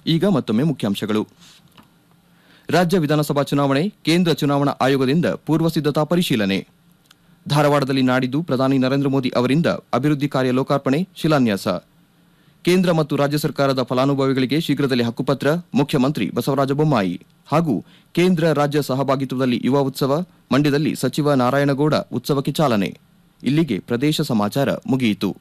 ಈಗ ಮತ್ತೊಮ್ಮೆ ಮುಖ್ಯಾಂಶಗಳು ರಾಜ್ಯ ವಿಧಾನಸಭಾ ಚುನಾವಣೆ ಕೇಂದ್ರ ಚುನಾವಣಾ ಆಯೋಗದಿಂದ ಪೂರ್ವ ಸಿದ್ಧತಾ ಪರಿಶೀಲನೆ ಧಾರವಾಡದಲ್ಲಿ ನಾಡಿದ್ದು ಪ್ರಧಾನಿ ನರೇಂದ್ರ ಮೋದಿ ಅವರಿಂದ ಅಭಿವೃದ್ಧಿ ಕಾರ್ಯ ಲೋಕಾರ್ಪಣೆ ಶಿಲಾನ್ಯಾಸ ಕೇಂದ್ರ ಮತ್ತು ರಾಜ್ಯ ಸರ್ಕಾರದ ಫಲಾನುಭವಿಗಳಿಗೆ ಶೀಘ್ರದಲ್ಲೇ ಹಕ್ಕುಪತ್ರ ಮುಖ್ಯಮಂತ್ರಿ ಬಸವರಾಜ ಬೊಮ್ಮಾಯಿ ಹಾಗೂ ಕೇಂದ್ರ ರಾಜ್ಯ ಸಹಭಾಗಿತ್ವದಲ್ಲಿ ಯುವ ಉತ್ಸವ ಮಂಡ್ಯದಲ್ಲಿ ಸಚಿವ ನಾರಾಯಣಗೌಡ ಉತ್ಸವಕ್ಕೆ ಚಾಲನೆ ಇಲ್ಲಿಗೆ ಪ್ರದೇಶ ಸಮಾಚಾರ ಮುಗಿಯಿತು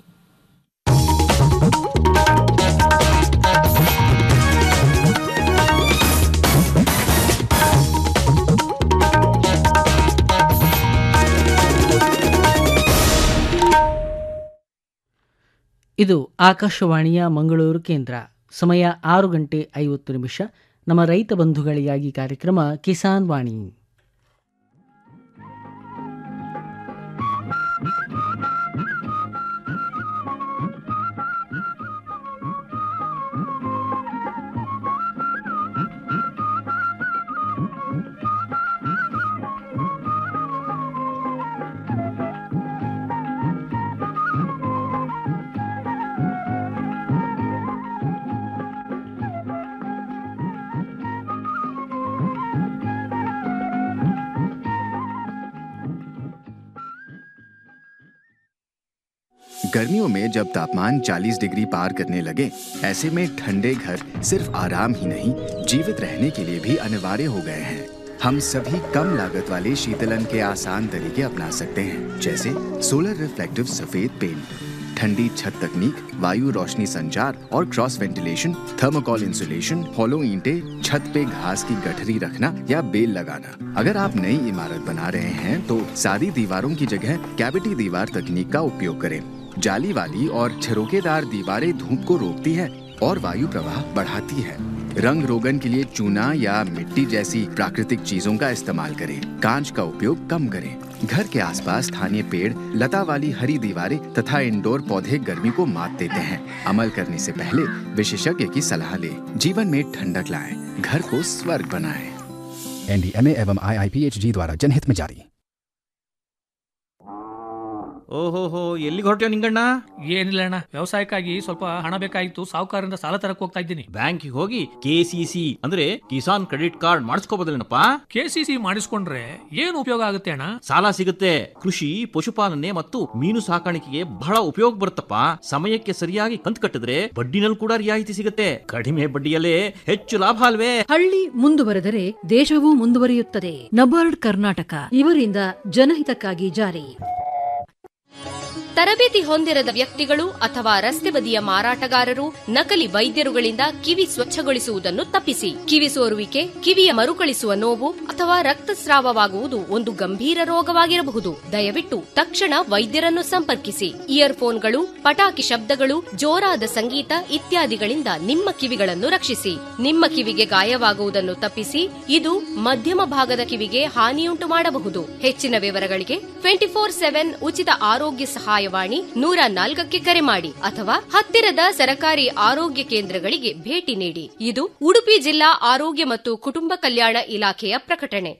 ಇದು ಆಕಾಶವಾಣಿಯ ಮಂಗಳೂರು ಕೇಂದ್ರ ಸಮಯ ಆರು ಗಂಟೆ ಐವತ್ತು ನಿಮಿಷ ನಮ್ಮ ರೈತ ಬಂಧುಗಳಿಗಾಗಿ ಕಾರ್ಯಕ್ರಮ ಕಿಸಾನ್ ವಾಣಿ गर्मियों में जब तापमान 40 डिग्री पार करने लगे ऐसे में ठंडे घर सिर्फ आराम ही नहीं जीवित रहने के लिए भी अनिवार्य हो गए हैं हम सभी कम लागत वाले शीतलन के आसान तरीके अपना सकते हैं जैसे सोलर रिफ्लेक्टिव सफेद पेंट ठंडी छत तकनीक वायु रोशनी संचार और cross ventilation thermocol insulation hollow ईंटे छत पे घास की गठरी रखना या बेल लगाना अगर आप नई इमारत बना रहे हैं तो सादी दीवारों की जगह कैविटी दीवार तकनीक का उपयोग करें जाली वाली और छिरोकेदार दीवारें धूप को रोकती है और वायु प्रवाह बढ़ाती है रंग रोगन के लिए चूना या मिट्टी जैसी प्राकृतिक चीजों का इस्तेमाल करें कांच का उपयोग कम करें घर के आसपास स्थानीय पेड़ लता वाली हरी दीवारें तथा इंडोर पौधे गर्मी को मात देते हैं अमल करने से पहले विशेषज्ञ की सलाह लें जीवन में ठंडक लाएं घर को स्वर्ग बनाएं एनडीएमए एवं आईआईपीएचजी द्वारा जनहित में जारी ಓಹೋಹೋ ಎಲ್ಲಿಗೆ ಹೊರಟ್ಯೋ ನಿಂಗಣ್ಣ ಏನಿಲ್ಲ ಅಣ್ಣ ವ್ಯವಸಾಯಕ್ಕಾಗಿ ಸ್ವಲ್ಪ ಹಣ ಬೇಕಾಗಿತ್ತು ಸಾಹುಕಾರರಿಂದ ಸಾಲ ತರಕ್ ಹೋಗ್ತಾ ಇದ್ದೀನಿ ಬ್ಯಾಂಕಿಗೆ ಹೋಗಿ ಕೆಸಿಸಿ ಅಂದ್ರೆ ಕಿಸಾನ್ ಕ್ರೆಡಿಟ್ ಕಾರ್ಡ್ ಮಾಡಿಸ್ಕೋಬೋದಲ್ಲೇನಪ್ಪ ಕೆಸಿಸಿ ಮಾಡಿಸ್ಕೊಂಡ್ರೆ ಏನು ಉಪಯೋಗ ಆಗುತ್ತೆ ಅಣ್ಣ ಸಾಲ ಸಿಗುತ್ತೆ ಕೃಷಿ ಪಶುಪಾಲನೆ ಮತ್ತು ಮೀನು ಸಾಕಾಣಿಕೆಗೆ ಬಹಳ ಉಪಯೋಗ ಬರುತ್ತಪ್ಪ ಸಮಯಕ್ಕೆ ಸರಿಯಾಗಿ ಕಂತು ಕಟ್ಟಿದ್ರೆ ಬಡ್ಡಿನಲ್ಲಿ ಕೂಡ ರಿಯಾಯಿತಿ ಸಿಗುತ್ತೆ ಕಡಿಮೆ ಬಡ್ಡಿಯಲ್ಲೇ ಹೆಚ್ಚು ಲಾಭ ಅಲ್ವೇ ಹಳ್ಳಿ ಮುಂದುವರೆದರೆ ದೇಶವೂ ಮುಂದುವರಿಯುತ್ತದೆ ನಬಾರ್ಡ್ ಕರ್ನಾಟಕ ಇವರಿಂದ ಜನಹಿತಕ್ಕಾಗಿ ಜಾರಿ ತರಬೇತಿ ಹೊಂದಿರದ ವ್ಯಕ್ತಿಗಳು ಅಥವಾ ರಸ್ತೆ ಬದಿಯ ಮಾರಾಟಗಾರರು ನಕಲಿ ವೈದ್ಯರುಗಳಿಂದ ಕಿವಿ ಸ್ವಚ್ಛಗೊಳಿಸುವುದನ್ನು ತಪ್ಪಿಸಿ ಕಿವಿ ಸೋರುವಿಕೆ ಕಿವಿಯ ಮರುಕಳಿಸುವ ನೋವು ಅಥವಾ ರಕ್ತಸ್ರಾವವಾಗುವುದು ಒಂದು ಗಂಭೀರ ರೋಗವಾಗಿರಬಹುದು ದಯವಿಟ್ಟು ತಕ್ಷಣ ವೈದ್ಯರನ್ನು ಸಂಪರ್ಕಿಸಿ ಇಯರ್ಫೋನ್ಗಳು ಪಟಾಕಿ ಶಬ್ದಗಳು ಜೋರಾದ ಸಂಗೀತ ಇತ್ಯಾದಿಗಳಿಂದ ನಿಮ್ಮ ಕಿವಿಗಳನ್ನು ರಕ್ಷಿಸಿ ನಿಮ್ಮ ಕಿವಿಗೆ ಗಾಯವಾಗುವುದನ್ನು ತಪ್ಪಿಸಿ ಇದು ಮಧ್ಯಮ ಭಾಗದ ಕಿವಿಗೆ ಹಾನಿಯುಂಟು ಮಾಡಬಹುದು ಹೆಚ್ಚಿನ ವಿವರಗಳಿಗೆ ಟ್ವೆಂಟಿ ಫೋರ್ ಸೆವೆನ್ ಉಚಿತ ಆರೋಗ್ಯ ಸಹಾಯವಾಣಿ ನೂರ ನಾಲ್ಕಕ್ಕೆ ಕರೆ ಮಾಡಿ ಅಥವಾ ಹತ್ತಿರದ ಸರಕಾರಿ ಆರೋಗ್ಯ ಕೇಂದ್ರಗಳಿಗೆ ಭೇಟಿ ನೀಡಿ ಇದು ಉಡುಪಿ ಜಿಲ್ಲಾ ಆರೋಗ್ಯ ಮತ್ತು ಕುಟುಂಬ ಕಲ್ಯಾಣ ಇಲಾಖೆಯ ಪ್ರಕಟಣೆ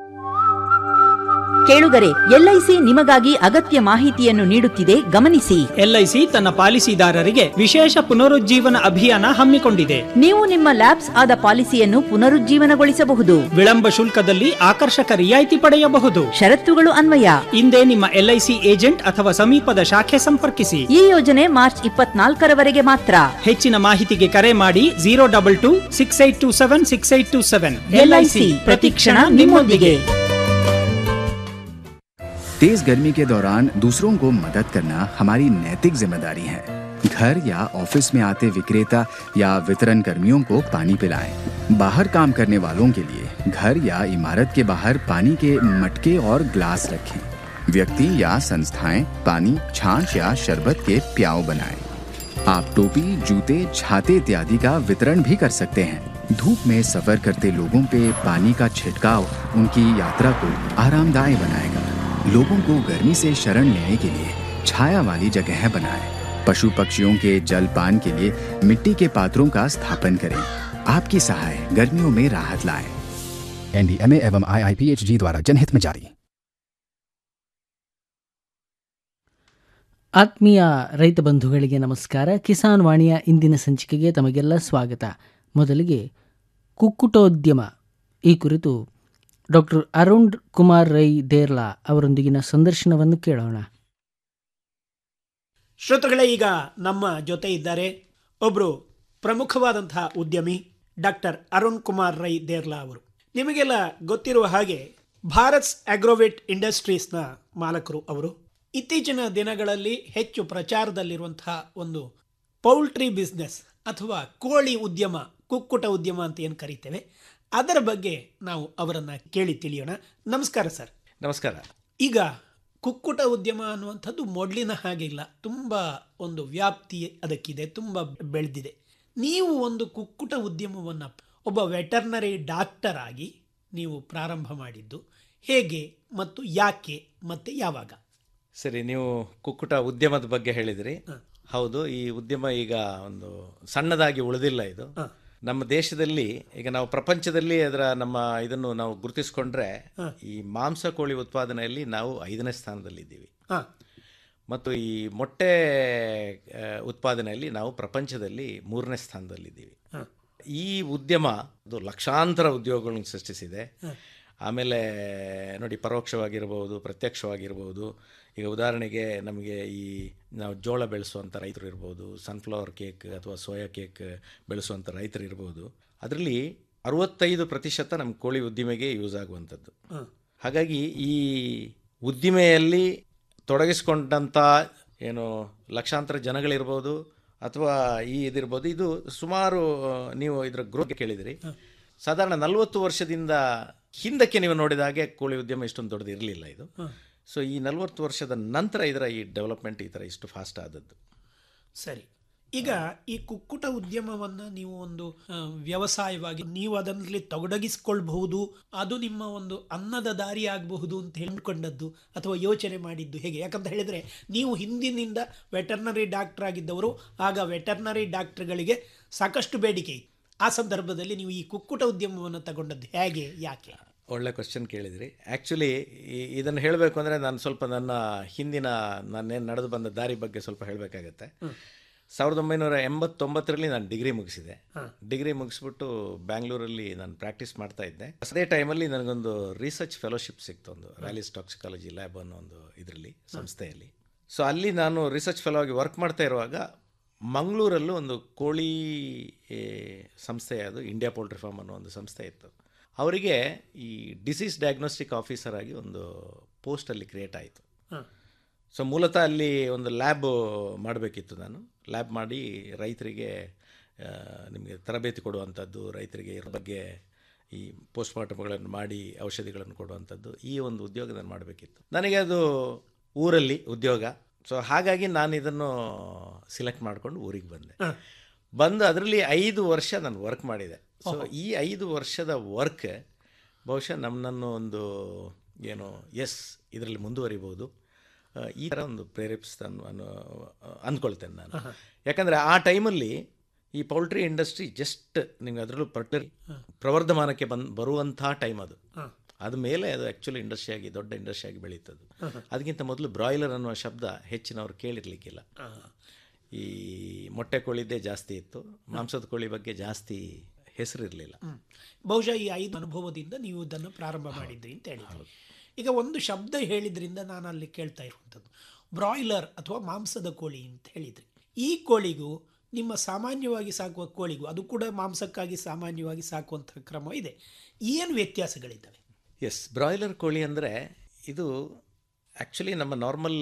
ಕೇಳುಗರೆ ಎಲ್ಐಸಿ ನಿಮಗಾಗಿ ಅಗತ್ಯ ಮಾಹಿತಿಯನ್ನು ನೀಡುತ್ತಿದೆ ಗಮನಿಸಿ ಎಲ್ಐಸಿ ತನ್ನ ಪಾಲಿಸಿದಾರರಿಗೆ ವಿಶೇಷ ಪುನರುಜ್ಜೀವನ ಅಭಿಯಾನ ಹಮ್ಮಿಕೊಂಡಿದೆ ನೀವು ನಿಮ್ಮ ಲ್ಯಾಬ್ಸ್ ಆದ ಪಾಲಿಸಿಯನ್ನು ಪುನರುಜ್ಜೀವನಗೊಳಿಸಬಹುದು ವಿಳಂಬ ಶುಲ್ಕದಲ್ಲಿ ಆಕರ್ಷಕ ರಿಯಾಯಿತಿ ಪಡೆಯಬಹುದು ಷರತ್ತುಗಳು ಅನ್ವಯ ಹಿಂದೆ ನಿಮ್ಮ ಎಲ್ಐಸಿ ಏಜೆಂಟ್ ಅಥವಾ ಸಮೀಪದ ಶಾಖೆ ಸಂಪರ್ಕಿಸಿ ಈ ಯೋಜನೆ ಮಾರ್ಚ್ ಇಪ್ಪತ್ನಾಲ್ಕರವರೆಗೆ ಮಾತ್ರ ಹೆಚ್ಚಿನ ಮಾಹಿತಿಗೆ ಕರೆ ಮಾಡಿ zero double two six eight two seven six eight two seven LIC ಪ್ರತಿಕ್ಷಣ ನಿಮ್ಮೊಂದಿಗೆ तेज गर्मी के दौरान दूसरों को मदद करना हमारी नैतिक जिम्मेदारी है घर या ऑफिस में आते विक्रेता या वितरण कर्मियों को पानी पिलाएं। बाहर काम करने वालों के लिए घर या इमारत के बाहर पानी के मटके और ग्लास रखें व्यक्ति या संस्थाएं पानी छाछ या शरबत के प्याव बनाएं। आप टोपी जूते छाते इत्यादि का वितरण भी कर सकते हैं धूप में सफर करते लोगों पे पानी का छिड़काव उनकी यात्रा को आरामदायी बनाएगा लोगों को गर्मी से शरण लेने के लिए छाया वाली जगह बनाएं। पशु पक्षियों के जल पान के लिए मिट्टी के पात्रों का स्थापन करें आपकी सहाय गर्मियों में राहत लाए एनडीएमए एवं आईआईपीएचजी द्वारा जनहित में जारी ಆತ್ಮೀಯ ರೈತ ಬಂಧುಗಳಿಗೆ ನಮಸ್ಕಾರ ಕಿಸಾನ್ ವಾಣಿಯ ಇಂದಿನ ಸಂಚಿಕೆಗೆ ತಮಗೆಲ್ಲ ಸ್ವಾಗತ ಮೊದಲಿಗೆ ಕುಕ್ಕುಟೋದ್ಯಮ ಈ ಕುರಿತು ಡಾಕ್ಟರ್ ಅರುಣ್ ಕುಮಾರ್ ರೈ ದೇರ್ಲಾ ಅವರೊಂದಿಗಿನ ಸಂದರ್ಶನವನ್ನು ಕೇಳೋಣ ಶ್ರೋತೃಗಳೇ ಈಗ ನಮ್ಮ ಜೊತೆ ಇದ್ದಾರೆ ಒಬ್ಬರು ಪ್ರಮುಖವಾದಂತಹ ಉದ್ಯಮಿ ಡಾಕ್ಟರ್ ಅರುಣ್ ಕುಮಾರ್ ರೈ ದೇರ್ಲಾ ಅವರು ನಿಮಗೆಲ್ಲ ಗೊತ್ತಿರುವ ಹಾಗೆ ಭಾರತ್ ಅಗ್ರೋವೇಟ್ ಇಂಡಸ್ಟ್ರೀಸ್ನ ಮಾಲಕರು ಅವರು ಇತ್ತೀಚಿನ ದಿನಗಳಲ್ಲಿ ಹೆಚ್ಚು ಪ್ರಚಾರದಲ್ಲಿರುವಂತಹ ಒಂದು ಪೌಲ್ಟ್ರಿ ಬಿಸ್ನೆಸ್ ಅಥವಾ ಕೋಳಿ ಉದ್ಯಮ ಕುಕ್ಕುಟ ಉದ್ಯಮ ಅಂತ ಏನು ಕರಿತೇವೆ ಅದರ ಬಗ್ಗೆ ನಾವು ಅವರನ್ನು ಕೇಳಿ ತಿಳಿಯೋಣ ನಮಸ್ಕಾರ ಸರ್ ನಮಸ್ಕಾರ ಈಗ ಕುಕ್ಕುಟ ಉದ್ಯಮ ಅನ್ನುವಂಥದ್ದು ಮೊದಲಿನ ಹಾಗಿಲ್ಲ ತುಂಬ ಒಂದು ವ್ಯಾಪ್ತಿ ಅದಕ್ಕಿದೆ ತುಂಬ ಬೆಳೆದಿದೆ ನೀವು ಒಂದು ಕುಕ್ಕುಟ ಉದ್ಯಮವನ್ನು ಒಬ್ಬ ವೆಟರ್ನರಿ ಡಾಕ್ಟರ್ ಆಗಿ ನೀವು ಪ್ರಾರಂಭ ಮಾಡಿದ್ದು ಹೇಗೆ ಮತ್ತು ಯಾಕೆ ಮತ್ತು ಯಾವಾಗ ಸರಿ ನೀವು ಕುಕ್ಕುಟ ಉದ್ಯಮದ ಬಗ್ಗೆ ಹೇಳಿದ್ರಿ ಹೌದು ಈ ಉದ್ಯಮ ಈಗ ಒಂದು ಸಣ್ಣದಾಗಿ ಉಳಿದಿಲ್ಲ ಇದು ನಮ್ಮ ದೇಶದಲ್ಲಿ ಈಗ ನಾವು ಪ್ರಪಂಚದಲ್ಲಿ ಅದರ ನಮ್ಮ ಇದನ್ನು ನಾವು ಗುರುತಿಸ್ಕೊಂಡ್ರೆ ಈ ಮಾಂಸ ಕೋಳಿ ಉತ್ಪಾದನೆಯಲ್ಲಿ ನಾವು ಐದನೇ ಸ್ಥಾನದಲ್ಲಿದ್ದೀವಿ ಹಾ. ಮತ್ತು ಈ ಮೊಟ್ಟೆ ಆ, ಉತ್ಪಾದನೆಯಲ್ಲಿ ನಾವು ಪ್ರಪಂಚದಲ್ಲಿ ಮೂರನೇ ಸ್ಥಾನದಲ್ಲಿದ್ದೀವಿ ಹಾ. ಈ ಉದ್ಯಮ ಅದು ಲಕ್ಷಾಂತರ ಉದ್ಯೋಗಗಳನ್ನು ಸೃಷ್ಟಿಸಿದೆ ಆಮೇಲೆ ನೋಡಿ ಪರೋಕ್ಷವಾಗಿರ್ಬೋದು ಪ್ರತ್ಯಕ್ಷವಾಗಿರ್ಬೋದು ಈಗ ಉದಾಹರಣೆಗೆ ನಮಗೆ ಈ ನಾವು ಜೋಳ ಬೆಳೆಸುವಂಥ ರೈತರು ಇರ್ಬೋದು ಸನ್ಫ್ಲವರ್ ಕೇಕ್ ಅಥವಾ ಸೋಯಾ ಕೇಕ್ ಬೆಳೆಸುವಂಥ ರೈತರು ಇರ್ಬೋದು ಅದರಲ್ಲಿ ಅರವತ್ತೈದು ಪ್ರತಿಶತ ನಮ್ಮ ಕೋಳಿ ಉದ್ದಿಮೆಗೆ ಯೂಸ್ ಆಗುವಂಥದ್ದು ಹ. ಹಾಗಾಗಿ ಈ ಉದ್ದಿಮೆಯಲ್ಲಿ ತೊಡಗಿಸ್ಕೊಂಡಂಥ ಏನು ಲಕ್ಷಾಂತರ ಜನಗಳಿರ್ಬೋದು ಅಥವಾ ಈ ಇದಿರ್ಬೋದು ಇದು ಸುಮಾರು ನೀವು ಇದರ ಗ್ರೋತ್ ಕೇಳಿದಿರಿ ಸಾಧಾರಣ ನಲವತ್ತು ವರ್ಷದಿಂದ ಹಿಂದಕ್ಕೆ ನೀವು ನೋಡಿದ ಹಾಗೆ ಕೋಳಿ ಉದ್ಯಮ ಇಷ್ಟೊಂದು ದೊಡ್ಡದು ಇರಲಿಲ್ಲ ಇದು ಸೊ ಈ ನಲವತ್ತು ವರ್ಷದ ನಂತರ ಇದರ ಈ ಡೆವಲಪ್ಮೆಂಟ್ ಈ ಥರ ಇಷ್ಟು ಫಾಸ್ಟ್ ಆದದ್ದು ಸರಿ ಈಗ ಈ ಕುಕ್ಕುಟ ಉದ್ಯಮವನ್ನು ನೀವು ಒಂದು ಆ, ವ್ಯವಸಾಯವಾಗಿ ನೀವು ಅದರಲ್ಲಿ ತೊಡಗಿಸಿಕೊಳ್ಬಹುದು ಅದು ನಿಮ್ಮ ಒಂದು ಅನ್ನದ ದಾರಿ ಆಗಬಹುದು ಅಂತ ಹೇಳ್ಕೊಂಡದ್ದು ಅಥವಾ ಯೋಚನೆ ಮಾಡಿದ್ದು ಹೇಗೆ ಯಾಕಂತ ಹೇಳಿದರೆ ನೀವು ಹಿಂದಿನಿಂದ ವೆಟರ್ನರಿ ಡಾಕ್ಟರ್ ಆಗಿದ್ದವರು ಆಗ ವೆಟರ್ನರಿ ಡಾಕ್ಟರ್ಗಳಿಗೆ ಸಾಕಷ್ಟು ಬೇಡಿಕೆ ಇತ್ತು ಆ ಸಂದರ್ಭದಲ್ಲಿ ನೀವು ಈ ಕುಕ್ಕುಟ ಉದ್ಯಮವನ್ನು ತಗೊಂಡದ್ದು ಹೇಗೆ ಯಾಕೆ ಒಳ್ಳೆ ಕ್ವಶನ್ ಕೇಳಿದ್ರಿ ಆ್ಯಕ್ಚುಲಿ ಇದನ್ನು ಹೇಳಬೇಕು ಅಂದರೆ ನಾನು ಸ್ವಲ್ಪ ನನ್ನ ಹಿಂದಿನ ನಾನೇನು ನಡೆದು ಬಂದ ದಾರಿ ಬಗ್ಗೆ ಸ್ವಲ್ಪ ಹೇಳಬೇಕಾಗತ್ತೆ ಸಾವಿರದ ಒಂಬೈನೂರ ಎಂಬತ್ತೊಂಬತ್ತರಲ್ಲಿ ನಾನು ಡಿಗ್ರಿ ಮುಗಿಸಿದೆ ಡಿಗ್ರಿ ಮುಗಿಸ್ಬಿಟ್ಟು ಬ್ಯಾಂಗ್ಳೂರಲ್ಲಿ ನಾನು ಪ್ರಾಕ್ಟೀಸ್ ಮಾಡ್ತಾ ಇದ್ದೆ ಅದೇ ಟೈಮಲ್ಲಿ ನನಗೊಂದು ರಿಸರ್ಚ್ ಫೆಲೋಶಿಪ್ ಸಿಕ್ತು ಒಂದು ರ್ಯಾಲಿಸ್ ಟಾಕ್ಸಿಕಾಲಜಿ ಲ್ಯಾಬ್ ಅನ್ನೋ ಒಂದು ಇದರಲ್ಲಿ ಸಂಸ್ಥೆಯಲ್ಲಿ ಸೊ ಅಲ್ಲಿ ನಾನು ರಿಸರ್ಚ್ ಫೆಲೋ ಆಗಿ ವರ್ಕ್ ಮಾಡ್ತಾ ಇರುವಾಗ ಮಂಗಳೂರಲ್ಲೂ ಒಂದು ಕೋಳಿ ಏ, ಸಂಸ್ಥೆ ಅದು ಇಂಡಿಯಾ ಪೋಲ್ಟ್ರಿ ಫಾರ್ಮ್ ಅನ್ನೋ ಒಂದು ಸಂಸ್ಥೆ ಇತ್ತು ಅವರಿಗೆ ಈ ಡಿಸೀಸ್ ಡಯಾಗ್ನೋಸ್ಟಿಕ್ ಆಫೀಸರ್ ಆಗಿ ಒಂದು ಪೋಸ್ಟಲ್ಲಿ ಕ್ರಿಯೇಟ್ ಆಯಿತು ಹಾಂ ಸೊ ಮೂಲತಃ ಅಲ್ಲಿ ಒಂದು ಲ್ಯಾಬ್ ಮಾಡಬೇಕಿತ್ತು ನಾನು ಲ್ಯಾಬ್ ಮಾಡಿ ರೈತರಿಗೆ ಆ, ನಿಮಗೆ ತರಬೇತಿ ಕೊಡುವಂಥದ್ದು ರೈತರಿಗೆ ಇದ್ರ ಬಗ್ಗೆ ಈ ಪೋಸ್ಟ್ ಮಾರ್ಟಮ್ಗಳನ್ನು ಮಾಡಿ ಔಷಧಿಗಳನ್ನು ಕೊಡುವಂಥದ್ದು ಈ ಒಂದು ಉದ್ಯೋಗ ನಾನು ಮಾಡಬೇಕಿತ್ತು ನನಗೆ ಅದು ಊರಲ್ಲಿ ಉದ್ಯೋಗ ಸೊ ಹಾಗಾಗಿ ನಾನು ಇದನ್ನು ಸಿಲೆಕ್ಟ್ ಮಾಡಿಕೊಂಡು ಊರಿಗೆ ಬಂದೆ ಬಂದು ಅದರಲ್ಲಿ ಐದು ವರ್ಷ ನಾನು ವರ್ಕ್ ಮಾಡಿದೆ ಸೊ ಈ ಐದು ವರ್ಷದ ವರ್ಕ್ ಬಹುಶಃ ನಮ್ಮನ್ನು ಒಂದು ಏನು ಎಸ್ ಇದರಲ್ಲಿ ಮುಂದುವರಿಬೋದು ಆ, ಈ ಥರ ಒಂದು ಪ್ರೇರೇಪಿಸ್ತಾನೆ ಅನ್ನೋ ಅಂದ್ಕೊಳ್ತೇನೆ ನಾನು ಯಾಕಂದರೆ ಆ ಟೈಮಲ್ಲಿ ಈ ಪೌಲ್ಟ್ರಿ ಇಂಡಸ್ಟ್ರಿ ಜಸ್ಟ್ ನಿಮ್ಗೆ ಅದರಲ್ಲೂ ಪರ್ಟಿಕ್ಯುಲರ್ ಪ್ರವರ್ಧಮಾನಕ್ಕೆ ಬಂದು ಬರುವಂಥ ಟೈಮ್ ಅದು ಅದ ಮೇಲೆ ಅದು ಆ್ಯಕ್ಚುಲಿ ಇಂಡಸ್ಟ್ರಿ ಆಗಿ ದೊಡ್ಡ ಇಂಡಸ್ಟ್ರಿ ಆಗಿ ಬೆಳೀತದ್ದು ಅದಕ್ಕಿಂತ ಮೊದಲು ಬ್ರಾಯ್ಲರ್ ಅನ್ನುವ ಶಬ್ದ ಹೆಚ್ಚಿನವ್ರು ಕೇಳಿರ್ಲಿಕ್ಕಿಲ್ಲ ಈ ಮೊಟ್ಟೆ ಕೋಳಿದ್ದೇ ಜಾಸ್ತಿ ಇತ್ತು ಮಾಂಸದ ಕೋಳಿ ಬಗ್ಗೆ ಜಾಸ್ತಿ ಹೆಸರಿರಲಿಲ್ಲ ಹ್ಮ್. ಬಹುಶಃ ಈ ಐದು ಅನುಭವದಿಂದ ನೀವು ಇದನ್ನು ಪ್ರಾರಂಭ ಮಾಡಿದ್ರಿ ಅಂತ ಹೇಳಿದ್ರಿ ಈಗ ಒಂದು ಶಬ್ದ ಹೇಳಿದ್ರಿಂದ ನಾನು ಅಲ್ಲಿ ಕೇಳ್ತಾ ಇರುವಂಥದ್ದು ಬ್ರಾಯ್ಲರ್ ಅಥವಾ ಮಾಂಸದ ಕೋಳಿ ಅಂತ ಹೇಳಿದ್ರಿ ಈ ಕೋಳಿಗೂ ನಿಮ್ಮ ಸಾಮಾನ್ಯವಾಗಿ ಸಾಕುವ ಕೋಳಿಗೂ ಅದು ಕೂಡ ಮಾಂಸಕ್ಕಾಗಿ ಸಾಮಾನ್ಯವಾಗಿ ಸಾಕುವಂಥ ಕ್ರಮ ಇದೆ ಏನು ವ್ಯತ್ಯಾಸಗಳಿದ್ದಾವೆ ಎಸ್ ಬ್ರಾಯ್ಲರ್ ಕೋಳಿ ಅಂದರೆ ಇದು ಆ್ಯಕ್ಚುಲಿ ನಮ್ಮ ನಾರ್ಮಲ್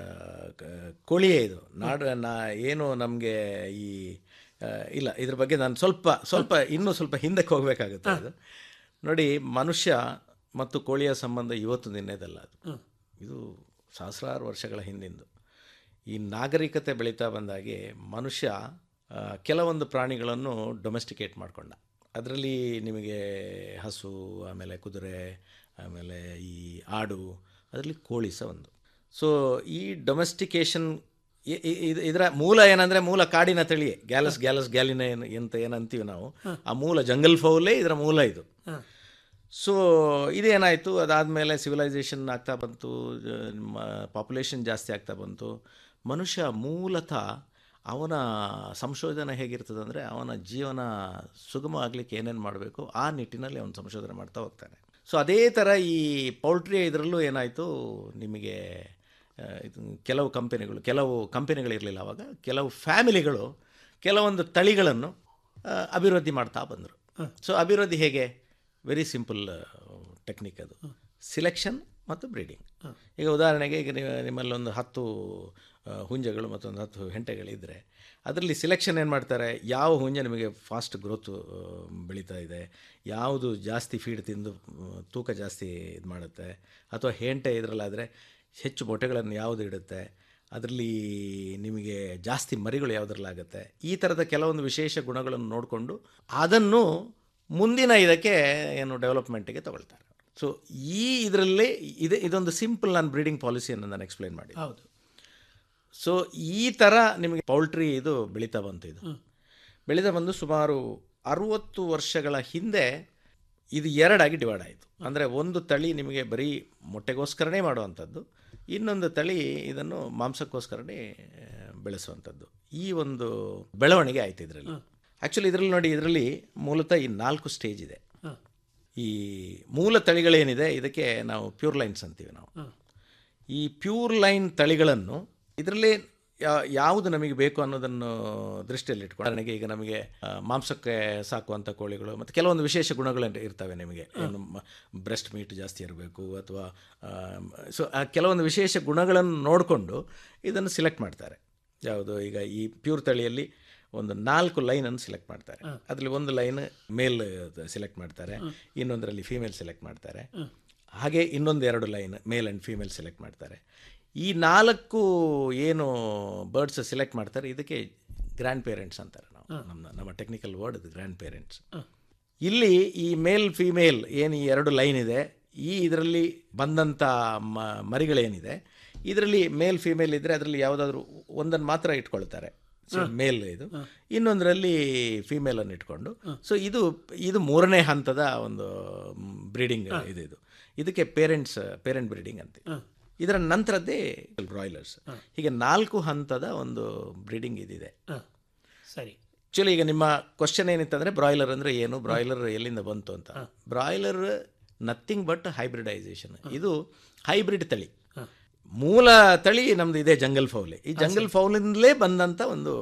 ಕೋಳಿಯೇ ಇದು ನಾಡು ನಾ ಏನು ನಮಗೆ ಈ ಆ, ಇಲ್ಲ ಇದ್ರ ಬಗ್ಗೆ ನಾನು ಸ್ವಲ್ಪ ಸ್ವಲ್ಪ ಇನ್ನೂ ಸ್ವಲ್ಪ ಹಿಂದಕ್ಕೆ ಹೋಗಬೇಕಾಗುತ್ತೆ ಅದು ನೋಡಿ ಮನುಷ್ಯ ಮತ್ತು ಕೋಳಿಯ ಸಂಬಂಧ ಇವತ್ತು ನಿನ್ನೆದಲ್ಲ ಅದು ಇದು ಸಹಸ್ರಾರು ವರ್ಷಗಳ ಹಿಂದಿಂದು ಈ ನಾಗರಿಕತೆ ಬೆಳೀತಾ ಬಂದಾಗೆ ಮನುಷ್ಯ ಆ, ಕೆಲವೊಂದು ಪ್ರಾಣಿಗಳನ್ನು ಡೊಮೆಸ್ಟಿಕೇಟ್ ಮಾಡಿಕೊಂಡ ಅದರಲ್ಲಿ ನಿಮಗೆ ಹಸು ಆಮೇಲೆ ಕುದುರೆ ಆಮೇಲೆ ಈ ಆಡು ಅದರಲ್ಲಿ ಕೋಳಿ ಸಹ ಒಂದು ಸೊ ಈ ಡೊಮೆಸ್ಟಿಕೇಶನ್ ಇದರ ಮೂಲ ಏನಂದರೆ ಮೂಲ ಕಾಡಿನ ತಳಿಯೇ ಗ್ಯಾಲಸ್ ಗ್ಯಾಲಸ್ ಗ್ಯಾಲಿನ ಏನು ಎಂತ ಏನಂತೀವಿ ನಾವು ಆ ಮೂಲ ಜಂಗಲ್ ಫೌಲೇ ಇದರ ಮೂಲ ಇದು ಸೊ ಇದೇನಾಯಿತು ಅದಾದಮೇಲೆ ಸಿವಿಲೈಸೇಷನ್ ಆಗ್ತಾ ಬಂತು ಪಾಪ್ಯುಲೇಷನ್ ಜಾಸ್ತಿ ಆಗ್ತಾ ಬಂತು ಮನುಷ್ಯ ಮೂಲತಃ ಅವನ ಸಂಶೋಧನೆ ಹೇಗಿರ್ತದೆ ಅಂದರೆ ಅವನ ಜೀವನ ಸುಗಮ ಆಗಲಿಕ್ಕೆ ಏನೇನು ಮಾಡಬೇಕು ಆ ನಿಟ್ಟಿನಲ್ಲಿ ಅವನು ಸಂಶೋಧನೆ ಮಾಡ್ತಾ ಹೋಗ್ತಾನೆ ಸೊ ಅದೇ ಥರ ಈ ಪೌಲ್ಟ್ರಿ ಇದರಲ್ಲೂ ಏನಾಯಿತು ನಿಮಗೆ ಆ, ಇದು ಕೆಲವು ಕಂಪನಿಗಳು ಕೆಲವು ಕಂಪನಿಗಳಿರಲಿಲ್ಲ ಅವಾಗ ಕೆಲವು ಫ್ಯಾಮಿಲಿಗಳು ಕೆಲವೊಂದು ತಳಿಗಳನ್ನು ಆ, ಅಭಿವೃದ್ಧಿ ಮಾಡ್ತಾ ಬಂದರು ಸೊ ಅಭಿವೃದ್ಧಿ ಹೇಗೆ ವೆರಿ ಸಿಂಪಲ್ ಟೆಕ್ನಿಕ್ ಅದು ಸಿಲೆಕ್ಷನ್ ಮತ್ತು ಬ್ರೀಡಿಂಗ್ ಈಗ ಉದಾಹರಣೆಗೆ ಈಗ ನೀವು ನಿಮ್ಮಲ್ಲಿ ಒಂದು ಹತ್ತು ಆ, ಹುಂಜಗಳು ಮತ್ತೊಂದು ಹತ್ತು ಹೆಂಟೆಗಳಿದ್ದರೆ ಅದರಲ್ಲಿ ಸಿಲೆಕ್ಷನ್ ಏನು ಮಾಡ್ತಾರೆ ಯಾವ ಹುಂಜ ನಿಮಗೆ ಫಾಸ್ಟ್ ಗ್ರೋತ್ ಬೆಳೀತಾ ಇದೆ ಯಾವುದು ಜಾಸ್ತಿ ಫೀಡ್ ತಿಂದು ಆ, ತೂಕ ಜಾಸ್ತಿ ಇದು ಮಾಡುತ್ತೆ ಅಥವಾ ಹೆಂಟೆ ಇದರಲ್ಲಾದರೆ ಹೆಚ್ಚು ಮೊಟ್ಟೆಗಳನ್ನು ಯಾವುದು ಇಡುತ್ತೆ ಅದರಲ್ಲಿ ನಿಮಗೆ ಜಾಸ್ತಿ ಮರಿಗಳು ಯಾವುದ್ರಲ್ಲಾಗುತ್ತೆ ಈ ಥರದ ಕೆಲವೊಂದು ವಿಶೇಷ ಗುಣಗಳನ್ನು ನೋಡಿಕೊಂಡು ಅದನ್ನು ಮುಂದಿನ ಇದಕ್ಕೆ ಏನು ಡೆವಲಪ್ಮೆಂಟಿಗೆ ತಗೊಳ್ತಾರೆ ಸೊ ಈ ಇದರಲ್ಲಿ ಇದೆ ಇದೊಂದು ಸಿಂಪಲ್ ನಾನು ಬ್ರೀಡಿಂಗ್ ಪಾಲಿಸಿಯನ್ನು ನಾನು ಎಕ್ಸ್ಪ್ಲೈನ್ ಮಾಡಿ ಹೌದು ಸೊ ಈ ಥರ ನಿಮಗೆ ಪೌಲ್ಟ್ರಿ ಇದು ಬೆಳೀತಾ ಬಂತು ಇದು ಬೆಳೀತಾ ಬಂದು ಸುಮಾರು ಅರುವತ್ತು ವರ್ಷಗಳ ಹಿಂದೆ ಇದು ಎರಡಾಗಿ ಡಿವೈಡ್ ಆಯಿತು ಅಂದರೆ ಒಂದು ತಳಿ ನಿಮಗೆ ಬರೀ ಮೊಟ್ಟೆಗೋಸ್ಕರನೇ ಮಾಡುವಂಥದ್ದು ಇನ್ನೊಂದು ತಳಿ ಇದನ್ನು ಮಾಂಸಕ್ಕೋಸ್ಕರನೇ ಆ, ಬೆಳೆಸುವಂಥದ್ದು ಈ ಒಂದು ಬೆಳವಣಿಗೆ ಆಯಿತು ಇದರಲ್ಲಿ ಆ್ಯಕ್ಚುಲಿ ಇದರಲ್ಲಿ ನೋಡಿ ಇದರಲ್ಲಿ ಮೂಲತಃ ಈ ನಾಲ್ಕು ಸ್ಟೇಜ್ ಇದೆ ಹ. ಈ ಮೂಲ ತಳಿಗಳೇನಿದೆ ಇದಕ್ಕೆ ನಾವು ಪ್ಯೂರ್ ಲೈನ್ಸ್ ಅಂತೀವಿ ನಾವು ಹ. ಈ ಪ್ಯೂರ್ ಲೈನ್ ತಳಿಗಳನ್ನು ಇದರಲ್ಲಿ ಯಾ- ಯಾವುದು ನಮಗೆ ಬೇಕು ಅನ್ನೋದನ್ನು ದೃಷ್ಟಿಯಲ್ಲಿ ಇಟ್ಕೊಂಡು ಉದಾಹರಣೆಗೆ ಈಗ ನಮಗೆ ಆ, ಮಾಂಸಕ್ಕೆ ಸಾಕುವಂಥ ಕೋಳಿಗಳು ಮತ್ತು ಕೆಲವೊಂದು ವಿಶೇಷ ಗುಣಗಳು ಇರ್ತವೆ ನಿಮಗೆ ಏನು ಬ್ರೆಸ್ಟ್ ಮೀಟ್ ಜಾಸ್ತಿ ಇರಬೇಕು ಅಥವಾ ಸೊ ಕೆಲವೊಂದು ವಿಶೇಷ ಗುಣಗಳನ್ನು ನೋಡಿಕೊಂಡು ಇದನ್ನು ಸಿಲೆಕ್ಟ್ ಮಾಡ್ತಾರೆ ಯಾವುದು ಈಗ ಈ ಪ್ಯೂರ್ ತಳಿಯಲ್ಲಿ ಒಂದು ನಾಲ್ಕು ಲೈನನ್ನು ಸಿಲೆಕ್ಟ್ ಮಾಡ್ತಾರೆ ಅದರಲ್ಲಿ ಒಂದು ಲೈನ್ ಮೇಲ್ ಸಿಲೆಕ್ಟ್ ಮಾಡ್ತಾರೆ ಇನ್ನೊಂದರಲ್ಲಿ ಫೀಮೇಲ್ ಸೆಲೆಕ್ಟ್ ಮಾಡ್ತಾರೆ ಹಾಗೆ ಇನ್ನೊಂದು ಎರಡು line male and female select ಮಾಡ್ತಾರೆ ಈ ನಾಲ್ಕು ಏನು ಬರ್ಡ್ಸ್ ಸೆಲೆಕ್ಟ್ ಮಾಡ್ತಾರೆ ಇದಕ್ಕೆ ಗ್ರ್ಯಾಂಡ್ ಪೇರೆಂಟ್ಸ್ ಅಂತಾರೆ ನಾವು ನಮ್ಮ ನಮ್ಮ ಟೆಕ್ನಿಕಲ್ ವರ್ಡ್ ಇದು ಗ್ರ್ಯಾಂಡ್ ಪೇರೆಂಟ್ಸ್ ಇಲ್ಲಿ ಈ ಮೇಲ್ ಫಿಮೇಲ್ ಏನು ಈ ಎರಡು ಲೈನ್ ಇದೆ ಈ ಇದರಲ್ಲಿ ಬಂದಂಥ ಮ ಮರಿಗಳೇನಿದೆ ಇದರಲ್ಲಿ ಮೇಲ್ ಫಿಮೇಲ್ ಇದ್ದರೆ ಅದರಲ್ಲಿ ಯಾವುದಾದ್ರೂ ಒಂದನ್ನು ಮಾತ್ರ ಇಟ್ಕೊಳ್ತಾರೆ ಸೊ ಮೇಲ್ ಇದು ಇನ್ನೊಂದರಲ್ಲಿ ಫಿಮೇಲನ್ನು ಇಟ್ಕೊಂಡು ಸೊ ಇದು ಇದು ಮೂರನೇ ಹಂತದ ಒಂದು ಬ್ರೀಡಿಂಗ್ ಇದು ಇದು ಇದಕ್ಕೆ ಪೇರೆಂಟ್ಸ್ ಪೇರೆಂಟ್ ಬ್ರೀಡಿಂಗ್ ಅಂತೀವಿ ಇದರ ನಂತರದ್ದೇ ಬ್ರಾಯ್ಲರ್ಸ್ ಹೀಗೆ ನಾಲ್ಕು ಹಂತದ ಒಂದು ಬ್ರೀಡಿಂಗ್ ಇದಿದೆ ಹ. ಸರಿ ಆ್ಯಕ್ಚುಲಿ ಈಗ ನಿಮ್ಮ ಕ್ವಶನ್ ಏನಿತ್ತಂದರೆ ಬ್ರಾಯ್ಲರ್ ಅಂದರೆ ಏನು ಬ್ರಾಯ್ಲರ್ ಎಲ್ಲಿಂದ ಬಂತು ಅಂತ ಬ್ರಾಯ್ಲರ್ ನಥಿಂಗ್ ಬಟ್ ಹೈಬ್ರಿಡೈಸೇಷನ್ ಇದು ಹೈಬ್ರಿಡ್ ತಳಿ ಮೂಲ ತಳಿ ನಮ್ದು ಇದೆ ಜಂಗಲ್ ಫೌಲೆ ಈ ಜಂಗಲ್ ಫೌಲಿಂದಲೇ ಬಂದಂಥ ಒಂದು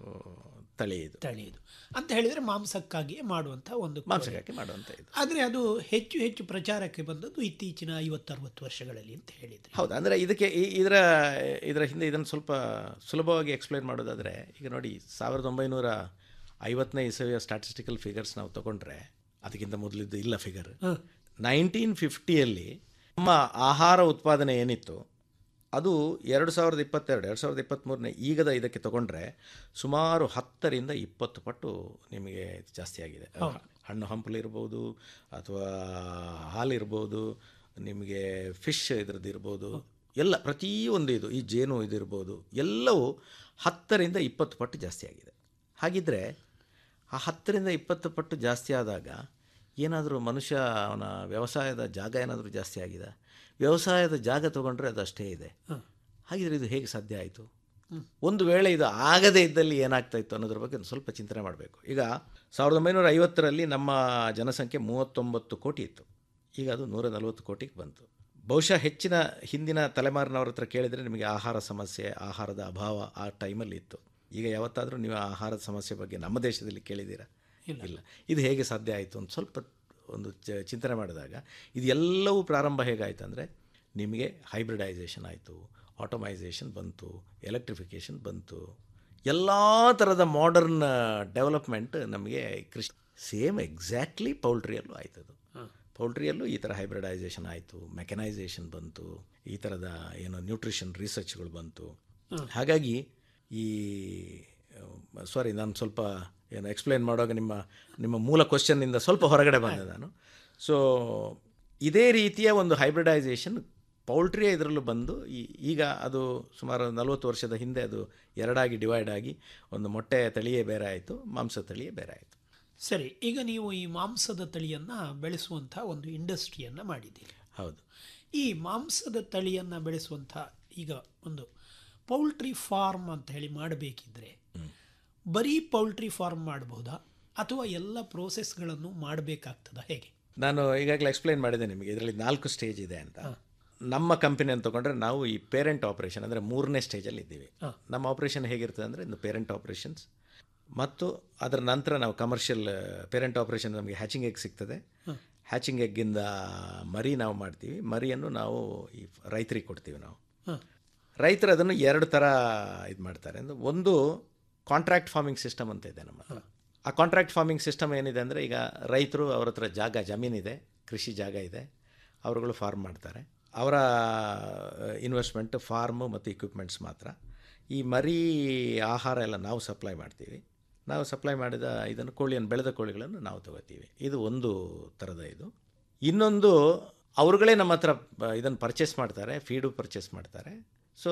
ತಳಿ ಇದು ತಳಿ ಇದು ಅಂತ ಹೇಳಿದ್ರೆ ಮಾಂಸಕ್ಕಾಗಿ ಮಾಡುವಂಥ ಒಂದು ಕೋಳಿ. ಮಾಂಸಕ್ಕಾಗಿ ಮಾಡುವಂಥ ಇದು ಆದರೆ ಅದು ಹೆಚ್ಚು ಹೆಚ್ಚು ಪ್ರಚಾರಕ್ಕೆ ಬಂದದ್ದು ಇತ್ತೀಚಿನ ಐವತ್ತರವತ್ತು ವರ್ಷಗಳಲ್ಲಿ ಅಂತ ಹೇಳಿದ್ರಿ ಹೌದು ಅಂದರೆ ಇದಕ್ಕೆ ಈ- ಇದರ ಇದರ ಹಿಂದೆ ಇದನ್ನು ಸ್ವಲ್ಪ ಸುಲಭವಾಗಿ ಎಕ್ಸ್ಪ್ಲೈನ್ ಮಾಡೋದಾದರೆ ಈಗ ನೋಡಿ ಸಾವಿರದ ಒಂಬೈನೂರ ಐವತ್ತನೇ ಇಸವಿಯ ಸ್ಟ್ಯಾಟಿಸ್ಟಿಕಲ್ ಫಿಗರ್ಸ್ ನಾವು ತಗೊಂಡ್ರೆ ಅದಕ್ಕಿಂತ ಮೊದಲಿದ್ದು ಇಲ್ಲ ಫಿಗರ್ ನೈನ್ಟೀನ್ ಫಿಫ್ಟಿಯಲ್ಲಿ ನಮ್ಮ ಆಹಾರ ಉತ್ಪಾದನೆ ಏನಿತ್ತು ಅದು ಎರಡು ಸಾವಿರದ ಇಪ್ಪತ್ತೆರಡು ಎರಡು ಸಾವಿರದ ಇಪ್ಪತ್ತ್ಮೂರನೇ ಈಗದ ಇದಕ್ಕೆ ತಗೊಂಡ್ರೆ ಸುಮಾರು ಹತ್ತರಿಂದ ಇಪ್ಪತ್ತು ಪಟ್ಟು ನಿಮಗೆ ಜಾಸ್ತಿ ಆಗಿದೆ ಹಣ್ಣು ಹಂಪಲು ಇರ್ಬೋದು ಅಥವಾ ಹಾಲಿರ್ಬೋದು ನಿಮಗೆ ಫಿಶ್ ಇದ್ರದ್ದು ಇರ್ಬೋದು ಎಲ್ಲ ಪ್ರತಿಯೊಂದು ಇದು ಈ ಜೇನು ಇದಿರ್ಬೋದು ಎಲ್ಲವೂ ಹತ್ತರಿಂದ ಇಪ್ಪತ್ತು ಪಟ್ಟು ಜಾಸ್ತಿ ಆಗಿದೆ ಹಾಗಿದ್ದರೆ ಆ ಹತ್ತರಿಂದ ಇಪ್ಪತ್ತು ಪಟ್ಟು ಜಾಸ್ತಿ ಆದಾಗ ಏನಾದರೂ ಮನುಷ್ಯ ಅವನ ವ್ಯವಸಾಯದ ಜಾಗ ಏನಾದರೂ ಜಾಸ್ತಿ ಆಗಿದೆ ವ್ಯವಸಾಯದ ಜಾಗ ತಗೊಂಡ್ರೆ ಅದು ಅಷ್ಟೇ ಇದೆ ಹಾಗಿದ್ರೆ ಇದು ಹೇಗೆ ಸಾಧ್ಯ ಆಯಿತು ಒಂದು ವೇಳೆ ಇದು ಆಗದೇ ಇದ್ದಲ್ಲಿ ಏನಾಗ್ತಾ ಇತ್ತು ಅನ್ನೋದ್ರ ಬಗ್ಗೆ ಒಂದು ಸ್ವಲ್ಪ ಚಿಂತನೆ ಮಾಡಬೇಕು ಈಗ ಸಾವಿರದ ಒಂಬೈನೂರ ಐವತ್ತರಲ್ಲಿ ನಮ್ಮ ಜನಸಂಖ್ಯೆ ಮೂವತ್ತೊಂಬತ್ತು ಕೋಟಿ ಇತ್ತು ಈಗ ಅದು ನೂರ ನಲವತ್ತು ಕೋಟಿಗೆ ಬಂತು ಬಹುಶಃ ಹೆಚ್ಚಿನ ಹಿಂದಿನ ತಲೆಮಾರಿನವ್ರ ಹತ್ರ ಕೇಳಿದರೆ ನಿಮಗೆ ಆಹಾರ ಸಮಸ್ಯೆ ಆಹಾರದ ಅಭಾವ ಆ ಟೈಮಲ್ಲಿ ಇತ್ತು ಈಗ ಯಾವತ್ತಾದರೂ ನೀವು ಆಹಾರದ ಸಮಸ್ಯೆ ಬಗ್ಗೆ ನಮ್ಮ ದೇಶದಲ್ಲಿ ಕೇಳಿದ್ದೀರಾ ಇಲ್ಲ ಇದು ಹೇಗೆ ಸಾಧ್ಯ ಆಯಿತು ಅಂತ ಸ್ವಲ್ಪ ಒಂದು ಚ ಚಿಂತನೆ ಮಾಡಿದಾಗ ಇದು ಎಲ್ಲವೂ ಪ್ರಾರಂಭ ಹೇಗಾಯಿತು ಅಂದರೆ ನಿಮಗೆ ಹೈಬ್ರಿಡೈಸೇಷನ್ ಆಯಿತು ಆಟೋಮೈಸೇಷನ್ ಬಂತು ಎಲೆಕ್ಟ್ರಿಫಿಕೇಷನ್ ಬಂತು ಎಲ್ಲ ಥರದ ಮಾಡರ್ನ್ ಡೆವಲಪ್ಮೆಂಟ್ ನಮಗೆ ಕೃಷಿ ಸೇಮ್ ಎಕ್ಸಾಕ್ಟ್ಲಿ ಪೌಲ್ಟ್ರಿಯಲ್ಲೂ ಆಯ್ತದು ಪೌಲ್ಟ್ರಿಯಲ್ಲೂ ಈ ಥರ ಹೈಬ್ರಿಡೈಸೇಷನ್ ಆಯಿತು ಮೆಕನೈಸೇಷನ್ ಬಂತು ಈ ಥರದ ಏನೋ ನ್ಯೂಟ್ರಿಷನ್ ರಿಸರ್ಚ್ಗಳು ಬಂತು ಹಾಗಾಗಿ ಈ ಸಾರಿ ನಾನು ಸ್ವಲ್ಪ ಏನು ಎಕ್ಸ್ಪ್ಲೈನ್ ಮಾಡುವಾಗ ನಿಮ್ಮ ನಿಮ್ಮ ಮೂಲ ಕ್ವಶನ್ನಿಂದ ಸ್ವಲ್ಪ ಹೊರಗಡೆ ಬಂದೆ ನಾನು ಸೊ ಇದೇ ರೀತಿಯ ಒಂದು ಹೈಬ್ರಿಡೈಸೇಷನ್ ಪೌಲ್ಟ್ರಿಯ ಇದರಲ್ಲೂ ಬಂದು ಈ- ಈಗ ಅದು ಸುಮಾರು ನಲವತ್ತು ವರ್ಷದ ಹಿಂದೆ ಅದು ಎರಡಾಗಿ ಡಿವೈಡ್ ಆಗಿ ಒಂದು ಮೊಟ್ಟೆ ತಳಿಯೇ ಬೇರೆ ಆಯಿತು ಮಾಂಸ ತಳಿಯೇ ಬೇರೆ ಆಯಿತು ಸರಿ ಈಗ ನೀವು ಈ ಮಾಂಸದ ತಳಿಯನ್ನು ಬೆಳೆಸುವಂಥ ಒಂದು ಇಂಡಸ್ಟ್ರಿಯನ್ನು ಮಾಡಿದ್ದೀರಿ ಹೌದು ಈ ಮಾಂಸದ ತಳಿಯನ್ನು ಬೆಳೆಸುವಂಥ ಈಗ ಒಂದು ಪೌಲ್ಟ್ರಿ ಫಾರ್ಮ್ ಅಂತ ಹೇಳಿ ಮಾಡಬೇಕಿದ್ರೆ ಬರೀ ಪೌಲ್ಟ್ರಿ ಫಾರ್ಮ್ ಮಾಡಬಹುದಾ ಅಥವಾ ಎಲ್ಲ ಪ್ರೋಸೆಸ್ಗಳನ್ನು ಮಾಡಬೇಕಾಗ್ತದ ಹೇಗೆ ನಾನು ಈಗಾಗಲೇ ಎಕ್ಸ್ಪ್ಲೈನ್ ಮಾಡಿದೆ ನಿಮಗೆ ಇದರಲ್ಲಿ ನಾಲ್ಕು ಸ್ಟೇಜ್ ಇದೆ ಅಂತ ನಮ್ಮ ಕಂಪನಿಯನ್ನು ತೊಗೊಂಡ್ರೆ ನಾವು ಈ ಪೇರೆಂಟ್ ಆಪರೇಷನ್ ಅಂದರೆ ಮೂರನೇ ಸ್ಟೇಜಲ್ಲಿ ಇದ್ದೀವಿ ನಮ್ಮ ಆಪರೇಷನ್ ಹೇಗಿರ್ತದೆ ಅಂದರೆ ಇನ್ನು ಪೇರೆಂಟ್ ಆಪರೇಷನ್ಸ್ ಮತ್ತು ಅದರ ನಂತರ ನಾವು ಕಮರ್ಷಿಯಲ್ ಪೇರೆಂಟ್ ಆಪರೇಷನ್ ನಮಗೆ ಹ್ಯಾಚಿಂಗ್ ಎಗ್ ಸಿಗ್ತದೆ ಹ್ಯಾಚಿಂಗ್ ಎಗ್ಗಿಂದ ಮರಿ ನಾವು ಮಾಡ್ತೀವಿ ಮರಿಯನ್ನು ನಾವು ಈ ರೈತರಿಗೆ ಕೊಡ್ತೀವಿ ನಾವು ರೈತರು ಅದನ್ನು ಎರಡು ಥರ ಇದು ಮಾಡ್ತಾರೆ ಅಂದರೆ ಒಂದು ಕಾಂಟ್ರಾಕ್ಟ್ ಫಾರ್ಮಿಂಗ್ ಸಿಸ್ಟಮ್ ಅಂತ ಇದೆ ನಮ್ಮ ಹತ್ರ. ಆ ಕಾಂಟ್ರಾಕ್ಟ್ ಫಾರ್ಮಿಂಗ್ ಸಿಸ್ಟಮ್ ಏನಿದೆ ಅಂದರೆ ಈಗ ರೈತರು ಅವ್ರ ಹತ್ರ ಜಾಗ ಜಮೀನಿದೆ ಕೃಷಿ ಜಾಗ ಇದೆ ಅವರುಗಳು ಫಾರ್ಮ್ ಮಾಡ್ತಾರೆ ಅವರ ಇನ್ವೆಸ್ಟ್ಮೆಂಟ್ ಫಾರ್ಮು ಮತ್ತು ಇಕ್ವಿಪ್ಮೆಂಟ್ಸ್ ಮಾತ್ರ ಈ ಮರಿ ಆಹಾರ ಎಲ್ಲ ನಾವು ಸಪ್ಲೈ ಮಾಡ್ತೀವಿ ನಾವು ಸಪ್ಲೈ ಮಾಡಿದ ಇದನ್ನು ಕೋಳಿಯನ್ನು ಬೆಳೆದ ಕೋಳಿಗಳನ್ನು ನಾವು ತಗೋತೀವಿ ಇದು ಒಂದು ಥರದ ಇದು ಇನ್ನೊಂದು ಅವರುಗಳೇ ನಮ್ಮ ಹತ್ರ ಇದನ್ನು ಪರ್ಚೇಸ್ ಮಾಡ್ತಾರೆ ಫೀಡು ಪರ್ಚೇಸ್ ಮಾಡ್ತಾರೆ ಸೊ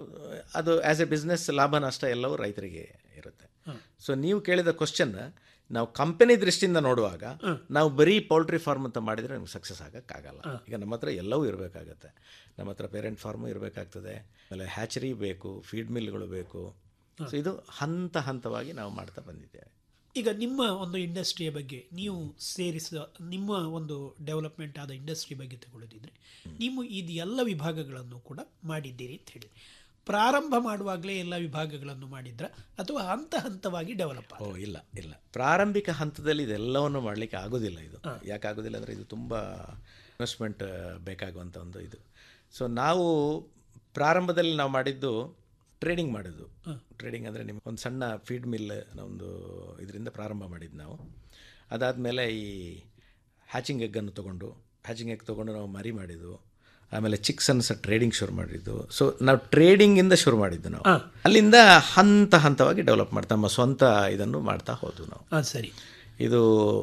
ಅದು ಆ್ಯಸ್ ಎ ಬಿಸ್ನೆಸ್ ಲಾಭ ನಷ್ಟ ಎಲ್ಲವೂ ರೈತರಿಗೆ ಇರುತ್ತೆ ಸೊ ನೀವು ಕೇಳಿದ ಕ್ವಶನ್ ನಾವು ಕಂಪನಿ ದೃಷ್ಟಿಯಿಂದ ನೋಡುವಾಗ ನಾವು ಬರೀ ಪೌಲ್ಟ್ರಿ ಫಾರ್ಮ್ ಅಂತ ಮಾಡಿದರೆ ನಮ್ಗೆ ಸಕ್ಸಸ್ ಆಗೋಕ್ಕಾಗಲ್ಲ ಈಗ ನಮ್ಮ ಹತ್ರ ಎಲ್ಲವೂ ಇರಬೇಕಾಗತ್ತೆ ನಮ್ಮ ಹತ್ರ ಪೇರೆಂಟ್ ಫಾರ್ಮು ಇರಬೇಕಾಗ್ತದೆ ಆಮೇಲೆ ಹ್ಯಾಚರಿ ಬೇಕು ಫೀಡ್ ಮಿಲ್ಗಳು ಬೇಕು ಸೊ ಇದು ಹಂತ ಹಂತವಾಗಿ ನಾವು ಮಾಡ್ತಾ ಬಂದಿದ್ದೇವೆ ಈಗ ನಿಮ್ಮ ಒಂದು ಇಂಡಸ್ಟ್ರಿಯ ಬಗ್ಗೆ ನೀವು ಸೇರಿಸಿದ ನಿಮ್ಮ ಒಂದು ಡೆವಲಪ್ಮೆಂಟ್ ಆದ ಇಂಡಸ್ಟ್ರಿ ಬಗ್ಗೆ ತಗೊಳ್ಳೋದಿದ್ರೆ ನೀವು ಇದು ಎಲ್ಲ ವಿಭಾಗಗಳನ್ನು ಕೂಡ ಮಾಡಿದ್ದೀರಿ ಅಂತ ಹೇಳಿ ಪ್ರಾರಂಭ ಮಾಡುವಾಗಲೇ ಎಲ್ಲ ವಿಭಾಗಗಳನ್ನು ಮಾಡಿದ್ರ ಅಥವಾ ಹಂತ ಹಂತವಾಗಿ ಡೆವಲಪ್ ಓ ಇಲ್ಲ ಇಲ್ಲ ಪ್ರಾರಂಭಿಕ ಹಂತದಲ್ಲಿ ಇದೆಲ್ಲವನ್ನು ಮಾಡಲಿಕ್ಕೆ ಆಗೋದಿಲ್ಲ ಇದು ಯಾಕೆ ಆಗೋದಿಲ್ಲ ಅಂದರೆ ಇದು ತುಂಬ ಇನ್ವೆಸ್ಟ್ಮೆಂಟ್ ಬೇಕಾಗುವಂಥ ಒಂದು ಇದು ಸೊ ನಾವು ಪ್ರಾರಂಭದಲ್ಲಿ ನಾವು ಮಾಡಿದ್ದು ಟ್ರೇಡಿಂಗ್ ಮಾಡೋದು ಟ್ರೇಡಿಂಗ್ ಅಂದರೆ ನಿಮ್ಗೆ ಒಂದು ಸಣ್ಣ ಫೀಡ್ ಮಿಲ್ ಒಂದು ಇದರಿಂದ ಪ್ರಾರಂಭ ಮಾಡಿದ್ದು ನಾವು ಅದಾದಮೇಲೆ ಈ ಹ್ಯಾಚಿಂಗ್ ಎಗ್ಗನ್ನು ತೊಗೊಂಡು ಹ್ಯಾಚಿಂಗ್ ಎಗ್ ತೊಗೊಂಡು ನಾವು ಮರಿ ಮಾಡಿದ್ದು ಆಮೇಲೆ ಚಿಕ್ಸನ್ನು ಸಹ ಟ್ರೇಡಿಂಗ್ ಶುರು ಮಾಡಿದ್ದು ಸೊ ನಾವು ಟ್ರೇಡಿಂಗಿಂದ ಶುರು ಮಾಡಿದ್ದು ನಾವು ಅಲ್ಲಿಂದ ಹಂತ ಹಂತವಾಗಿ ಡೆವಲಪ್ ಮಾಡ್ತಾ ನಮ್ಮ ಸ್ವಂತ ಇದನ್ನು ಮಾಡ್ತಾ ಹೋದ್ವು ನಾವು ಹಾಂ ಸರಿ ಇದು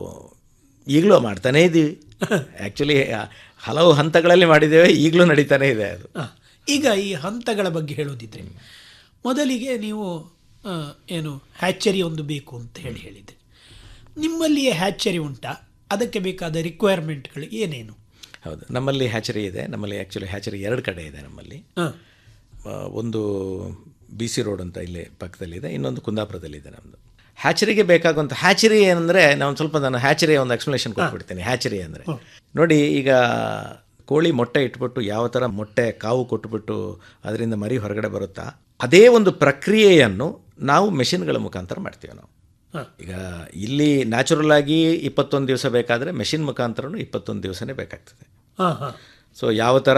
ಈಗಲೂ ಮಾಡ್ತಾನೇ ಇದ್ದೀವಿ ಆ್ಯಕ್ಚುಲಿ ಹಲವು ಹಂತಗಳಲ್ಲಿ ಮಾಡಿದ್ದೇವೆ ಈಗಲೂ ನಡೀತಾನೇ ಇದೆ ಅದು ಆ, ಈಗ ಈ ಹಂತಗಳ ಬಗ್ಗೆ ಹೇಳೋದಿದ್ರೆ ಮೊದಲಿಗೆ ನೀವು ಆ, ಏನು ಹ್ಯಾಚರಿ ಒಂದು ಬೇಕು ಅಂತ ಹೇಳಿ ಹೇಳಿದ್ರಿ ನಿಮ್ಮಲ್ಲಿಯೇ ಹ್ಯಾಚರಿ ಉಂಟಾ ಅದಕ್ಕೆ ಬೇಕಾದ ರಿಕ್ವೈರ್ಮೆಂಟ್ಗಳು ಏನೇನು ಹೌದು ನಮ್ಮಲ್ಲಿ ಹ್ಯಾಚರಿ ಇದೆ ನಮ್ಮಲ್ಲಿ ಆ್ಯಕ್ಚುಲಿ ಹ್ಯಾಚರಿ ಎರಡು ಕಡೆ ಇದೆ ನಮ್ಮಲ್ಲಿ ಹಾ. ಆ, ಒಂದು ಬಿ ಸಿ ರೋಡ್ ಅಂತ ಇಲ್ಲಿ ಪಕ್ಕದಲ್ಲಿದೆ ಇನ್ನೊಂದು ಕುಂದಾಪುರದಲ್ಲಿದೆ ನಮ್ಮದು ಹ್ಯಾಚರಿಗೆ ಬೇಕಾಗುವಂಥ ಹ್ಯಾಚರಿ ಏನಂದರೆ ನಾನು ಸ್ವಲ್ಪ ನಾನು ಹ್ಯಾಚರಿಯ ಒಂದು ಎಕ್ಸ್ಪ್ಲನೇಷನ್ ಕೊಟ್ಬಿಡ್ತೀನಿ ಹ್ಯಾಚರಿ ಅಂದರೆ ನೋಡಿ ಈಗ ಕೋಳಿ ಮೊಟ್ಟೆ ಇಟ್ಬಿಟ್ಟು ಯಾವ ಥರ ಮೊಟ್ಟೆ ಕಾವು ಕೊಟ್ಬಿಟ್ಟು ಅದರಿಂದ ಮರಿ ಹೊರಗಡೆ ಬರುತ್ತಾ ಅದೇ ಒಂದು ಪ್ರಕ್ರಿಯೆಯನ್ನು ನಾವು ಮೆಷಿನ್ಗಳ ಮುಖಾಂತರ ಮಾಡ್ತೀವಿ ನಾವು ಈಗ ಇಲ್ಲಿ ನ್ಯಾಚುರಲ್ ಆಗಿ ಇಪ್ಪತ್ತೊಂದು ದಿವಸ ಬೇಕಾದರೆ ಮೆಷಿನ್ ಮುಖಾಂತರನೂ ಇಪ್ಪತ್ತೊಂದು ದಿವಸನೇ ಬೇಕಾಗ್ತದೆ ಹಾಂ ಹಾಂ ಸೊ ಯಾವ ಥರ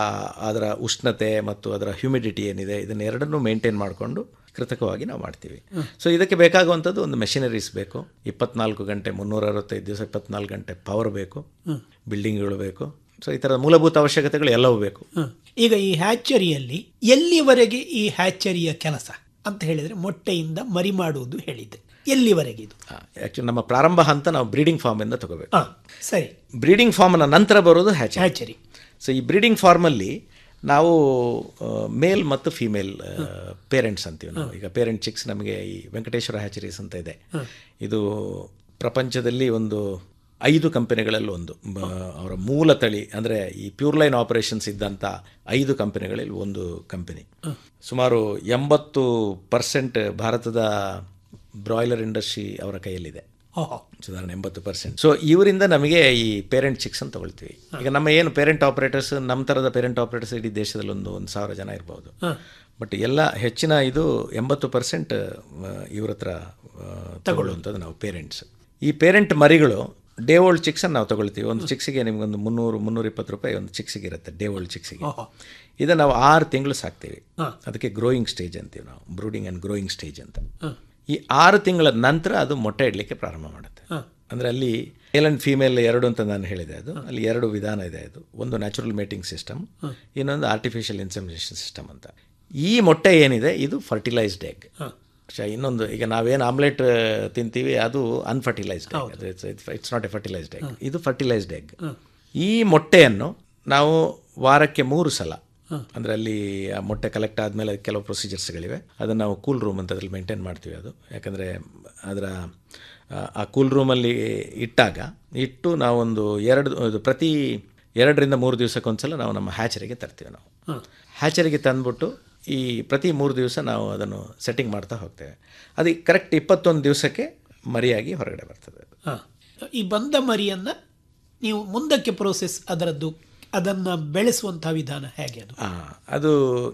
ಅದರ ಉಷ್ಣತೆ ಮತ್ತು ಅದರ ಹ್ಯುಮಿಡಿಟಿ ಏನಿದೆ ಇದನ್ನೆರಡನ್ನೂ ಮೇಂಟೈನ್ ಮಾಡಿಕೊಂಡು ಕೃತಕವಾಗಿ ನಾವು ಮಾಡ್ತೀವಿ ಸೊ ಇದಕ್ಕೆ ಬೇಕಾಗುವಂಥದ್ದು ಒಂದು ಮೆಷಿನರೀಸ್ ಬೇಕು ಇಪ್ಪತ್ನಾಲ್ಕು ಗಂಟೆ ಮುನ್ನೂರ ಅರವತ್ತೈದು ದಿವಸ ಇಪ್ಪತ್ನಾಲ್ಕು ಗಂಟೆ ಪವರ್ ಬೇಕು ಬಿಲ್ಡಿಂಗ್ಗಳು ಬೇಕು ಸೊ ಈ ಥರದ ಮೂಲಭೂತ ಅವಶ್ಯಕತೆಗಳು ಎಲ್ಲವೂ ಬೇಕು ಹ. ಈಗ ಈ ಹ್ಯಾಚರಿಯಲ್ಲಿ ಎಲ್ಲಿವರೆಗೆ ಈ ಹ್ಯಾಚರಿಯ ಕೆಲಸ ಅಂತ ಹೇಳಿದರೆ ಮೊಟ್ಟೆಯಿಂದ ಮರಿ ಮಾಡುವುದು ಹೇಳಿದ್ದೆ ಎಲ್ಲಿವರೆಗೆ ಇದು ಆ್ಯಕ್ಚುಲಿ ನಮ್ಮ ಪ್ರಾರಂಭ ಹಂತ ನಾವು ಬ್ರೀಡಿಂಗ್ ಫಾರ್ಮಿಂದ ತಗೋಬೇಕು ಹಾಂ ಸರಿ ಬ್ರೀಡಿಂಗ್ ಫಾರ್ಮ್ನ ನಂತರ ಬರೋದು ಹ್ಯಾಚರಿ ಹ್ಯಾಚರಿ ಸೊ ಈ ಬ್ರೀಡಿಂಗ್ ಫಾರ್ಮಲ್ಲಿ ನಾವು ಮೇಲ್ ಮತ್ತು ಫಿಮೇಲ್ ಪೇರೆಂಟ್ಸ್ ಅಂತೀವಿ ನಾವು ಈಗ ಪೇರೆಂಟ್ ಚಿಕ್ಸ್ ನಮಗೆ ಈ ವೆಂಕಟೇಶ್ವರ ಹ್ಯಾಚರೀಸ್ ಅಂತ ಇದೆ ಇದು ಪ್ರಪಂಚದಲ್ಲಿ ಒಂದು ಐದು ಕಂಪನಿಗಳಲ್ಲಿ ಒಂದು ಬ- ಅವರ ಮೂಲ ತಳಿ ಅಂದರೆ ಈ ಪ್ಯೂರ್ ಲೈನ್ ಆಪರೇಷನ್ಸ್ ಇದ್ದಂಥ ಐದು ಕಂಪನಿಗಳಲ್ಲಿ ಒಂದು ಕಂಪನಿ ಸುಮಾರು ಎಂಬತ್ತು ಪರ್ಸೆಂಟ್ ಭಾರತದ ಬ್ರಾಯ್ಲರ್ ಇಂಡಸ್ಟ್ರಿ ಅವರ ಕೈಯಲ್ಲಿದೆ ಓಹೋ ಸಾಧಾರಣ ಎಂಬತ್ತು ಪರ್ಸೆಂಟ್ ಸೊ ಇವರಿಂದ ನಮಗೆ ಈ ಪೇರೆಂಟ್ ಚಿಕ್ಸ್ ಅಂತ ತಗೊಳ್ತೀವಿ ಈಗ ನಮ್ಮ ಏನು ಪೇರೆಂಟ್ ಆಪರೇಟರ್ಸ್ ನಮ್ಮ ಥರದ ಪೇರೆಂಟ್ ಆಪರೇಟರ್ಸ್ ಇಡೀ ದೇಶದಲ್ಲಿ ಒಂದು ಒಂದು ಸಾವಿರ ಜನ ಇರ್ಬೋದು ಬಟ್ ಎಲ್ಲ ಹೆಚ್ಚಿನ ಇದು ಎಂಬತ್ತು ಪರ್ಸೆಂಟ್ ಇವ್ರ ಹತ್ರ ಆ, ತಗೊಳ್ಳುವಂಥದ್ದು ನಾವು ಪೇರೆಂಟ್ಸ್ ಈ ಪೇರೆಂಟ್ ಮರಿಗಳು ಡೇ ಓಲ್ಡ್ ಚಿಕ್ಸನ್ನು ನಾವು ತಗೊಳ್ತೀವಿ ಒಂದು ಚಿಕ್ಸಿಗೆ ನಿಮ್ಗೊಂದು ಮುನ್ನೂರು ಮುನ್ನೂರ ಇಪ್ಪತ್ತು ರೂಪಾಯಿ ಒಂದು ಚಿಕ್ಸಿಗೆ ಇರುತ್ತೆ ಡೇ ಓಲ್ಡ್ ಚಿಕ್ಸಿಗೆ ಇದನ್ನು ನಾವು ಆರು ತಿಂಗಳು ಸಾಕ್ತೀವಿ ಅದಕ್ಕೆ ಗ್ರೋಯಿಂಗ್ ಸ್ಟೇಜ್ ಅಂತೀವಿ ನಾವು ಬ್ರೂಡಿಂಗ್ ಆ್ಯಂಡ್ ಗ್ರೋಯಿಂಗ್ ಸ್ಟೇಜ್ ಅಂತ ಈ ಆರು ತಿಂಗಳ ನಂತರ ಅದು ಮೊಟ್ಟೆ ಇಡಲಿಕ್ಕೆ ಪ್ರಾರಂಭ ಮಾಡುತ್ತೆ ಅಂದರೆ ಅಲ್ಲಿ ಮೇಲ್ ಆ್ಯಂಡ್ ಫೀಮೇಲ್ ಎರಡು ಅಂತ ನಾನು ಹೇಳಿದೆ ಅದು ಅಲ್ಲಿ ಎರಡು ವಿಧಾನ ಇದೆ ಅದು ಒಂದು ನ್ಯಾಚುರಲ್ ಮೇಟಿಂಗ್ ಸಿಸ್ಟಮ್ ಇನ್ನೊಂದು ಆರ್ಟಿಫಿಷಿಯಲ್ ಇನ್ಸಮಿನೇಷನ್ ಸಿಸ್ಟಮ್ ಅಂತ ಈ ಮೊಟ್ಟೆ ಏನಿದೆ ಇದು ಫರ್ಟಿಲೈಸ್ಡ್ ಎಗ್ ಇನ್ನೊಂದು ಈಗ ನಾವೇನು ಆಮ್ಲೆಟ್ ತಿಂತೀವಿ ಅದು unfertilised egg it's not a fertilised egg ಇದು ಫರ್ಟಿಲೈಸ್ಡ್ ಎಗ್ ಈ ಮೊಟ್ಟೆಯನ್ನು ನಾವು ವಾರಕ್ಕೆ ಮೂರು ಸಲ ಅಂದರೆ ಅಲ್ಲಿ ಆ ಮೊಟ್ಟೆ ಕಲೆಕ್ಟ್ ಆದಮೇಲೆ ಕೆಲವು ಪ್ರೊಸೀಜರ್ಸ್ಗಳಿವೆ ಅದನ್ನು ನಾವು ಕೂಲ್ ರೂಮ್ ಅಂತ ಅದ್ರಲ್ಲಿ ಮೇಂಟೈನ್ ಮಾಡ್ತೀವಿ ಅದು ಯಾಕಂದರೆ ಅದರ ಆ- ಆ ಕೂಲ್ ರೂಮಲ್ಲಿ ಇಟ್ಟಾಗ ಇಟ್ಟು ನಾವೊಂದು ಎರಡು ಇದು ಪ್ರತಿ ಎರಡರಿಂದ ಮೂರು ದಿವಸಕ್ಕೊಂದ್ಸಲ ನಾವು ನಮ್ಮ ಹ್ಯಾಚರಿಗೆ ತರ್ತೀವಿ ನಾವು ಹ್ಯಾಚರಿಗೆ ತಂದ್ಬಿಟ್ಟು ಈ ಪ್ರತಿ ಮೂರು ದಿವಸ ನಾವು ಅದನ್ನು ಸೆಟ್ಟಿಂಗ್ ಮಾಡ್ತಾ ಹೋಗ್ತೇವೆ ಅದು ಕರೆಕ್ಟ್ ಇಪ್ಪತ್ತೊಂದು ದಿವಸಕ್ಕೆ ಮರಿಯಾಗಿ ಹೊರಗಡೆ ಬರ್ತದೆ ಹಾಂ ಈ ಬಂದ ಮರಿಯನ್ನು ನೀವು ಮುಂದಕ್ಕೆ ಪ್ರೋಸೆಸ್ ಅದರದ್ದು ಅದನ್ನು ಬೆಳೆಸುವಂಥ ವಿಧಾನ ಹೇಗೆ ಅದು ಆ, ಅದು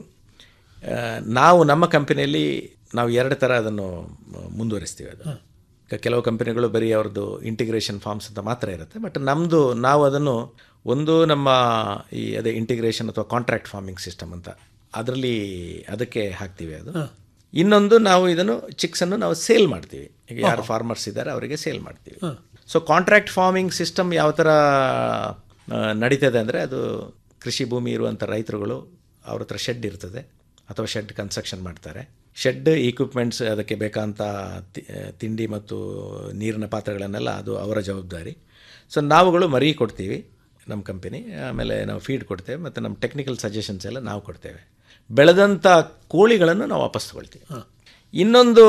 ಆ, ನಾವು ನಮ್ಮ ಕಂಪನಿಯಲ್ಲಿ ನಾವು ಎರಡು ಥರ ಅದನ್ನು ಮುಂದುವರಿಸ್ತೀವಿ ಅದು ಈಗ ಕೆಲವು ಕಂಪನಿಗಳು ಬರೀ ಅವ್ರದ್ದು ಇಂಟಿಗ್ರೇಷನ್ ಫಾರ್ಮ್ಸ್ ಅಂತ ಮಾತ್ರ ಇರುತ್ತೆ ಬಟ್ ನಮ್ಮದು ನಾವು ಅದನ್ನು ಒಂದು ನಮ್ಮ ಈ ಅದೇ ಇಂಟಿಗ್ರೇಷನ್ ಅಥವಾ ಕಾಂಟ್ರಾಕ್ಟ್ ಫಾರ್ಮಿಂಗ್ ಸಿಸ್ಟಮ್ ಅಂತ ಅದರಲ್ಲಿ ಅದಕ್ಕೆ ಹಾಕ್ತೀವಿ ಅದು ಇನ್ನೊಂದು ನಾವು ಇದನ್ನು ಚಿಕ್ಸನ್ನು ನಾವು ಸೇಲ್ ಮಾಡ್ತೀವಿ ಈಗ ಯಾರು ಫಾರ್ಮರ್ಸ್ ಇದ್ದಾರೆ ಅವರಿಗೆ ಸೇಲ್ ಮಾಡ್ತೀವಿ ಸೊ ಕಾಂಟ್ರಾಕ್ಟ್ ಫಾರ್ಮಿಂಗ್ ಸಿಸ್ಟಮ್ ಯಾವ ಥರ ಆ, ನಡೀತದೆ ಅಂದರೆ ಅದು ಕೃಷಿ ಭೂಮಿ ಇರುವಂಥ ರೈತರುಗಳು ಅವ್ರ ಹತ್ರ ಶೆಡ್ ಇರ್ತದೆ ಅಥವಾ ಶೆಡ್ ಕನ್ಸ್ಟ್ರಕ್ಷನ್ ಮಾಡ್ತಾರೆ ಶೆಡ್ ಈಕ್ವಿಪ್ಮೆಂಟ್ಸ್ ಅದಕ್ಕೆ ಬೇಕಾದಂಥ ತಿ- ತಿಂಡಿ ಮತ್ತು ನೀರಿನ ಪಾತ್ರೆಗಳನ್ನೆಲ್ಲ ಅದು ಅವರ ಜವಾಬ್ದಾರಿ ಸೊ ನಾವುಗಳು ಮರಿ ಕೊಡ್ತೀವಿ ನಮ್ಮ ಕಂಪನಿ ಆಮೇಲೆ ನಾವು ಫೀಡ್ ಕೊಡ್ತೇವೆ ಮತ್ತು ನಮ್ಮ ಟೆಕ್ನಿಕಲ್ ಸಜೆಷನ್ಸ್ ಎಲ್ಲ ನಾವು ಕೊಡ್ತೇವೆ ಬೆಳೆದಂಥ ಕೋಳಿಗಳನ್ನು ನಾವು ವಾಪಸ್ ತಗೊಳ್ತೀವಿ ಇನ್ನೊಂದು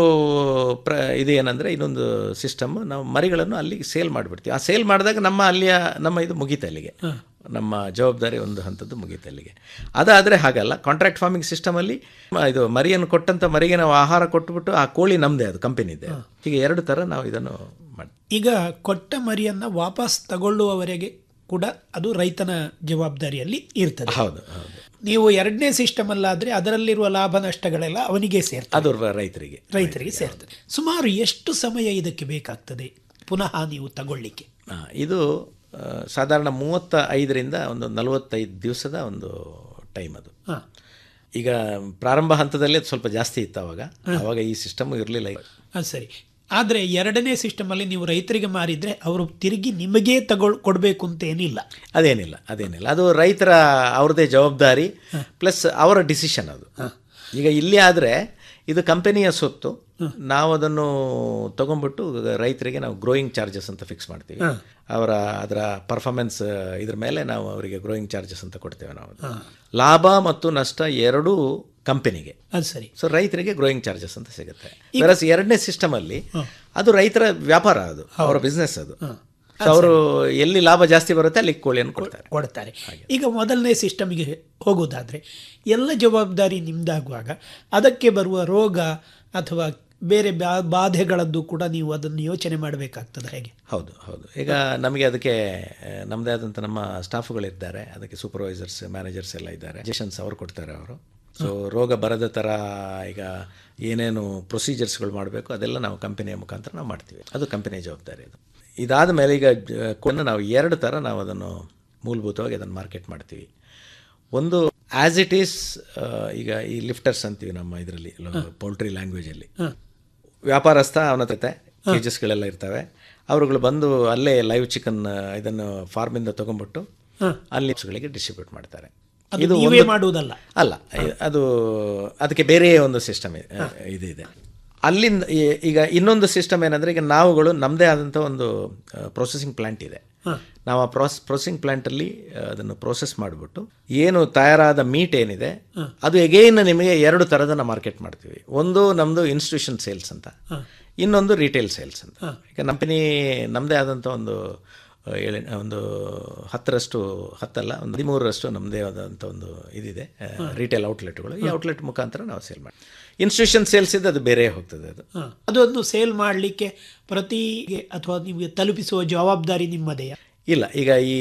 ಪ್ರ ಇದು ಏನಂದರೆ ಇನ್ನೊಂದು ಸಿಸ್ಟಮ್ ನಾವು ಮರಿಗಳನ್ನು ಅಲ್ಲಿಗೆ ಸೇಲ್ ಮಾಡಿಬಿಡ್ತೀವಿ ಆ ಸೇಲ್ ಮಾಡಿದಾಗ ನಮ್ಮ ಅಲ್ಲಿಯ ನಮ್ಮ ಇದು ಮುಗೀತು ಅಲ್ಲಿಗೆ ನಮ್ಮ ಜವಾಬ್ದಾರಿ ಒಂದು ಹಂತದ್ದು ಮುಗೀತು ಅಲ್ಲಿಗೆ ಅದಾದರೆ ಹಾಗಲ್ಲ ಕಾಂಟ್ರಾಕ್ಟ್ ಫಾರ್ಮಿಂಗ್ ಸಿಸ್ಟಮಲ್ಲಿ ಇದು ಮರಿಯನ್ನು ಕೊಟ್ಟಂಥ ಮರಿಗೆ ನಾವು ಆಹಾರ ಕೊಟ್ಟುಬಿಟ್ಟು ಆ ಕೋಳಿ ನಮ್ಮದೇ ಅದು ಕಂಪನಿದೆ ಹೀಗೆ ಎರಡು ಥರ ನಾವು ಇದನ್ನು ಮಾಡಿ ಈಗ ಕೊಟ್ಟ ಮರಿಯನ್ನು ವಾಪಸ್ ತಗೊಳ್ಳುವವರೆಗೆ ಕೂಡ ಅದು ರೈತನ ಜವಾಬ್ದಾರಿಯಲ್ಲಿ ಇರ್ತದೆ ಹೌದು ಹೌದು ನೀವು ಎರಡನೇ ಸಿಸ್ಟಮ್ ಅಲ್ಲಾದರೆ ಅದರಲ್ಲಿರುವ ಲಾಭ ನಷ್ಟಗಳೆಲ್ಲ ಅವನಿಗೆ ಸೇರ್ತದೆ ಅದು ರೈತರಿಗೆ ರೈತರಿಗೆ ಸೇರ್ತದೆ ಸುಮಾರು ಎಷ್ಟು ಸಮಯ ಇದಕ್ಕೆ ಬೇಕಾಗ್ತದೆ ಪುನಃ ನೀವು ತಗೊಳ್ಳಿಕ್ಕೆ ಆ, ಇದು ಆ, ಸಾಧಾರಣ ಮೂವತ್ತ ಐದರಿಂದ ಒಂದು ನಲವತ್ತೈದು ದಿವಸದ ಒಂದು ಟೈಮ್ ಅದು ಹಾಂ ಈಗ ಪ್ರಾರಂಭ ಹಂತದಲ್ಲಿ ಅದು ಸ್ವಲ್ಪ ಜಾಸ್ತಿ ಇತ್ತು ಅವಾಗ ಅವಾಗ ಈ ಸಿಸ್ಟಮ್ ಇರಲಿಲ್ಲ ಅದು ಸರಿ ಆದರೆ ಎರಡನೇ ಸಿಸ್ಟಮಲ್ಲಿ ನೀವು ರೈತರಿಗೆ ಮಾರಿದರೆ ಅವರು ತಿರುಗಿ ನಿಮಗೇ ತಗೊಳ್ ಕೊಡಬೇಕು ಅಂತ ಏನಿಲ್ಲ ಅದೇನಿಲ್ಲ ಅದೇನಿಲ್ಲ ಅದು ರೈತರ ಅವ್ರದ್ದೇ ಜವಾಬ್ದಾರಿ ಪ್ಲಸ್ ಅವರ ಡಿಸಿಷನ್ ಅದು ಈಗ ಇಲ್ಲಿ ಆದರೆ ಇದು ಕಂಪನಿಯ ಸೊತ್ತು ನಾವು ಅದನ್ನು ತಗೊಂಡ್ಬಿಟ್ಟು ರೈತರಿಗೆ ನಾವು ಗ್ರೋಯಿಂಗ್ ಚಾರ್ಜಸ್ ಅಂತ ಫಿಕ್ಸ್ ಮಾಡ್ತೀವಿ ಅವರ ಅದರ ಪರ್ಫಾರ್ಮೆನ್ಸ್ ಇದ್ರ ಮೇಲೆ ನಾವು ಅವರಿಗೆ ಗ್ರೋಯಿಂಗ್ ಚಾರ್ಜಸ್ ಅಂತ ಕೊಡ್ತೇವೆ ನಾವು ಅದು. ಲಾಭ ಮತ್ತು ನಷ್ಟ ಎರಡೂ ಕಂಪನಿಗೆ ಅದು ಸರಿ ಸೊ ರೈತರಿಗೆ ಗ್ರೋಯಿಂಗ್ ಚಾರ್ಜಸ್ ಅಂತ ಸಿಗುತ್ತೆ ವೆರಸ್ ಎರಡನೇ ಸಿಸ್ಟಮಲ್ಲಿ ಅದು ರೈತರ ವ್ಯಾಪಾರ ಅದು ಅವರ ಬಿಸ್ನೆಸ್ ಅದು ಸೊ ಅವರು ಎಲ್ಲಿ ಲಾಭ ಜಾಸ್ತಿ ಬರುತ್ತೆ ಅಲ್ಲಿ ಕೋಳಿಯನ್ನು ಕೊಡ್ತಾರೆ ಕೊಡ್ತಾರೆ ಈಗ ಮೊದಲನೇ ಸಿಸ್ಟಮಿಗೆ ಹೋಗೋದಾದರೆ ಎಲ್ಲ ಜವಾಬ್ದಾರಿ ನಿಮ್ಮದಾಗುವಾಗ ಅದಕ್ಕೆ ಬರುವ ರೋಗ ಅಥವಾ ಬೇರೆ ಬಾ ಬಾಧೆಗಳದ್ದು ಕೂಡ ನೀವು ಅದನ್ನು ಯೋಚನೆ ಮಾಡಬೇಕಾಗ್ತದೆ ಹೇಗೆ ಹೌದು ಹೌದು ಈಗ ನಮಗೆ ಅದಕ್ಕೆ ಆ, ನಮ್ಮದೇ ಆದಂಥ ನಮ್ಮ ಸ್ಟಾಫ್ಗಳಿದ್ದಾರೆ ಅದಕ್ಕೆ ಸೂಪರ್ವೈಸರ್ಸ್ ಮ್ಯಾನೇಜರ್ಸ್ ಎಲ್ಲ ಇದ್ದಾರೆ ಸಜೆಷನ್ಸ್ ಅವರು ಕೊಡ್ತಾರೆ ಅವರು ಸೊ ರೋಗ ಬರದ ಥರ ಈಗ ಏನೇನು ಪ್ರೊಸೀಜರ್ಸ್ಗಳು ಮಾಡಬೇಕು ಅದೆಲ್ಲ ನಾವು ಕಂಪನಿಯ ಮುಖಾಂತರ ನಾವು ಮಾಡ್ತೀವಿ ಅದು ಕಂಪನಿಯ ಜವಾಬ್ದಾರಿ ಅದು ಇದಾದ ಮೇಲೆ ಈಗ ಜ- ಕೊಂಡು ನಾವು ಎರಡು ಥರ ನಾವು ಅದನ್ನು ಮೂಲಭೂತವಾಗಿ ಅದನ್ನು ಮಾರ್ಕೆಟ್ ಮಾಡ್ತೀವಿ ಒಂದು ಆ್ಯಸ್ ಇಟ್ ಈಸ್ ಈಗ ಈ ಲಿಫ್ಟರ್ಸ್ ಅಂತೀವಿ ನಮ್ಮ ಇದರಲ್ಲಿ ಪೌಲ್ಟ್ರಿ ಲ್ಯಾಂಗ್ವೇಜಲ್ಲಿ ವ್ಯಾಪಾರಸ್ಥ ಅವನ ಜೊತೆ ಕೇಜಸ್ಗಳೆಲ್ಲ ಇರ್ತವೆ ಅವರುಗಳು ಬಂದು ಅಲ್ಲೇ ಲೈವ್ ಚಿಕನ್ ಇದನ್ನು ಫಾರ್ಮಿಂದ ತೊಗೊಂಡ್ಬಿಟ್ಟು ಅಲ್ಲಿ ಗಳಿಗೆ ಡಿಸ್ಟ್ರಿಬ್ಯೂಟ್ ಮಾಡ್ತಾರೆ ಅದು ನೀವೇ ಮಾಡುವುದಲ್ಲ ಅಲ್ಲ ಇ- ಅದು ಅದಕ್ಕೆ ಬೇರೆ ಒಂದು ಸಿಸ್ಟಮ್ ಇದು ಇದೆ ಅಲ್ಲಿಂದ ಈ- ಈಗ ಇನ್ನೊಂದು ಸಿಸ್ಟಮ್ ಏನಂದರೆ ಈಗ ನಾವುಗಳು ನಮ್ಮದೇ ಆದಂಥ ಒಂದು ಪ್ರೊಸೆಸಿಂಗ್ ಪ್ಲ್ಯಾಂಟ್ ಇದೆ ನಾವು ಆ ಪ್ರೊಸ್ ಪ್ರೊಸೆಸಿಂಗ್ ಪ್ಲ್ಯಾಂಟಲ್ಲಿ ಅದನ್ನು ಪ್ರೊಸೆಸ್ ಮಾಡಿಬಿಟ್ಟು ಏನು ತಯಾರಾದ ಮೀಟ್ ಏನಿದೆ ಅದು ಎಗೈನ್ ನಿಮಗೆ ಎರಡು ಥರದನ್ನ ಮಾರ್ಕೆಟ್ ಮಾಡ್ತೀವಿ ಒಂದು ನಮ್ಮದು ಇನ್ಸ್ಟಿಟ್ಯೂಷನ್ ಸೇಲ್ಸ್ ಅಂತ ಇನ್ನೊಂದು ರಿಟೇಲ್ ಸೇಲ್ಸ್ ಅಂತ ಈಗ ಕಂಪನಿ ನಮ್ಮದೇ ಆದಂಥ ಒಂದು ಆ, ಏಳೆ ಒಂದು ಹತ್ತರಷ್ಟು ಹತ್ತಲ್ಲ ಒಂದು ಹದಿಮೂರರಷ್ಟು ನಮ್ಮದೇ ಆದಂಥ ಒಂದು ಇದಿದೆ ರಿಟೇಲ್ ಔಟ್ಲೆಟ್ಗಳು ಈ ಔಟ್ಲೆಟ್ ಮುಖಾಂತರ ನಾವು ಸೇಲ್ ಮಾಡಿ ಇನ್ಸ್ಟಿಟ್ಯೂಷನ್ ಸೇಲ್ಸ್ ಇದೆ ಅದು ಬೇರೆ ಹೋಗ್ತದೆ ಅದು ಹ. ಅದನ್ನು ಸೇಲ್ ಮಾಡಲಿಕ್ಕೆ ಪ್ರತಿ ಅಥವಾ ನಿಮಗೆ ತಲುಪಿಸುವ ಜವಾಬ್ದಾರಿ ನಿಮ್ಮದೇ ಇಲ್ಲ ಈಗ ಈ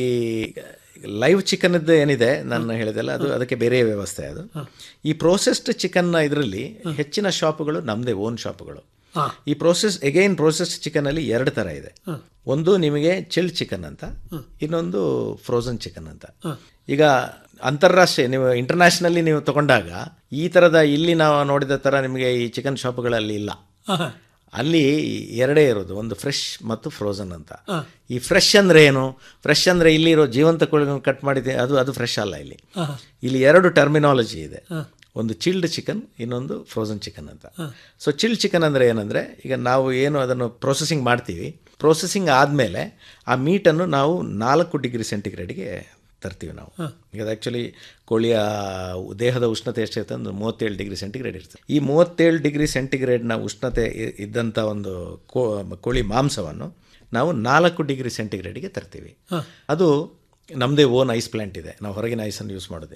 ಲೈವ್ ಚಿಕನ್ದು ಏನಿದೆ ನಾನು ಹೇಳಿದೆಲ್ಲ ಅದು ಅದಕ್ಕೆ ಬೇರೆ ವ್ಯವಸ್ಥೆ ಅದು ಈ ಪ್ರೋಸೆಸ್ಡ್ ಚಿಕನ್ನ ಇದರಲ್ಲಿ ಹೆಚ್ಚಿನ ಶಾಪುಗಳು ನಮ್ಮದೇ ಓನ್ ಶಾಪುಗಳು ಈ ಪ್ರೋಸೆಸ್ ಎಗೈನ್ ಪ್ರೋಸೆಸ್ಡ್ ಚಿಕನಲ್ಲಿ ಎರಡು ಥರ ಇದೆ ಒಂದು ನಿಮಗೆ ಚಿಲ್ಡ್ ಚಿಕನ್ ಅಂತ ಇನ್ನೊಂದು ಫ್ರೋಸನ್ ಚಿಕನ್ ಅಂತ ಈಗ ಅಂತಾರಾಷ್ಟ್ರೀಯ ನೀವು ಇಂಟರ್ನ್ಯಾಷನಲ್ಲಿ ನೀವು ತಗೊಂಡಾಗ ಈ ಥರದ ಇಲ್ಲಿ ನಾವು ನೋಡಿದ ಥರ ನಿಮಗೆ ಈ ಚಿಕನ್ ಶಾಪ್ಗಳಲ್ಲಿ ಇಲ್ಲ ಅಲ್ಲಿ ಎರಡೇ ಇರೋದು ಒಂದು ಫ್ರೆಶ್ ಮತ್ತು ಫ್ರೋಸನ್ ಅಂತ ಈ ಫ್ರೆಶ್ ಅಂದ್ರೆ ಏನು ಫ್ರೆಶ್ ಅಂದ್ರೆ ಇಲ್ಲಿರೋ ಜೀವಂತ ಕೋಳಿಗಳನ್ನು ಕಟ್ ಮಾಡಿದೆ ಅದು ಅದು ಫ್ರೆಶ್ ಅಲ್ಲ ಇಲ್ಲಿ ಇಲ್ಲಿ ಎರಡು ಟರ್ಮಿನಾಲಜಿ ಇದೆ ಒಂದು ಚಿಲ್ಡ್ ಚಿಕನ್ ಇನ್ನೊಂದು ಫ್ರೋಸನ್ ಚಿಕನ್ ಅಂತ ಸೊ ಚಿಲ್ಡ್ ಚಿಕನ್ ಅಂದರೆ ಏನಂದರೆ ಈಗ ನಾವು ಏನು ಅದನ್ನು ಪ್ರೊಸೆಸಿಂಗ್ ಮಾಡ್ತೀವಿ ಪ್ರೊಸೆಸಿಂಗ್ ಆದಮೇಲೆ ಆ ಮೀಟನ್ನು ನಾವು ನಾಲ್ಕು ಡಿಗ್ರಿ ಸೆಂಟಿಗ್ರೇಡ್ಗೆ ತರ್ತೀವಿ ನಾವು ಈಗ ಆ್ಯಕ್ಚುಲಿ ಕೋಳಿಯ ದೇಹದ ಉಷ್ಣತೆ ಎಷ್ಟಿರುತ್ತೆ ಅಂದ್ರೆ ಮೂವತ್ತೇಳು ಡಿಗ್ರಿ ಸೆಂಟಿಗ್ರೇಡ್ ಇರ್ತದೆ ಈ ಮೂವತ್ತೇಳು ಡಿಗ್ರಿ ಸೆಂಟಿಗ್ರೇಡ್ನ ಉಷ್ಣತೆ ಇ- ಇದ್ದಂಥ ಒಂದು ಕೋ ಕೋಳಿ ಮಾಂಸವನ್ನು ನಾವು ನಾಲ್ಕು ಡಿಗ್ರಿ ಸೆಂಟಿಗ್ರೇಡ್ಗೆ ತರ್ತೀವಿ ಅದು ನಮ್ಮದೇ ಓನ್ ಐಸ್ ಪ್ಲ್ಯಾಂಟ್ ಇದೆ ನಾವು ಹೊರಗಿನ ಐಸನ್ನು ಯೂಸ್ ಮಾಡೋದಿಲ್ಲ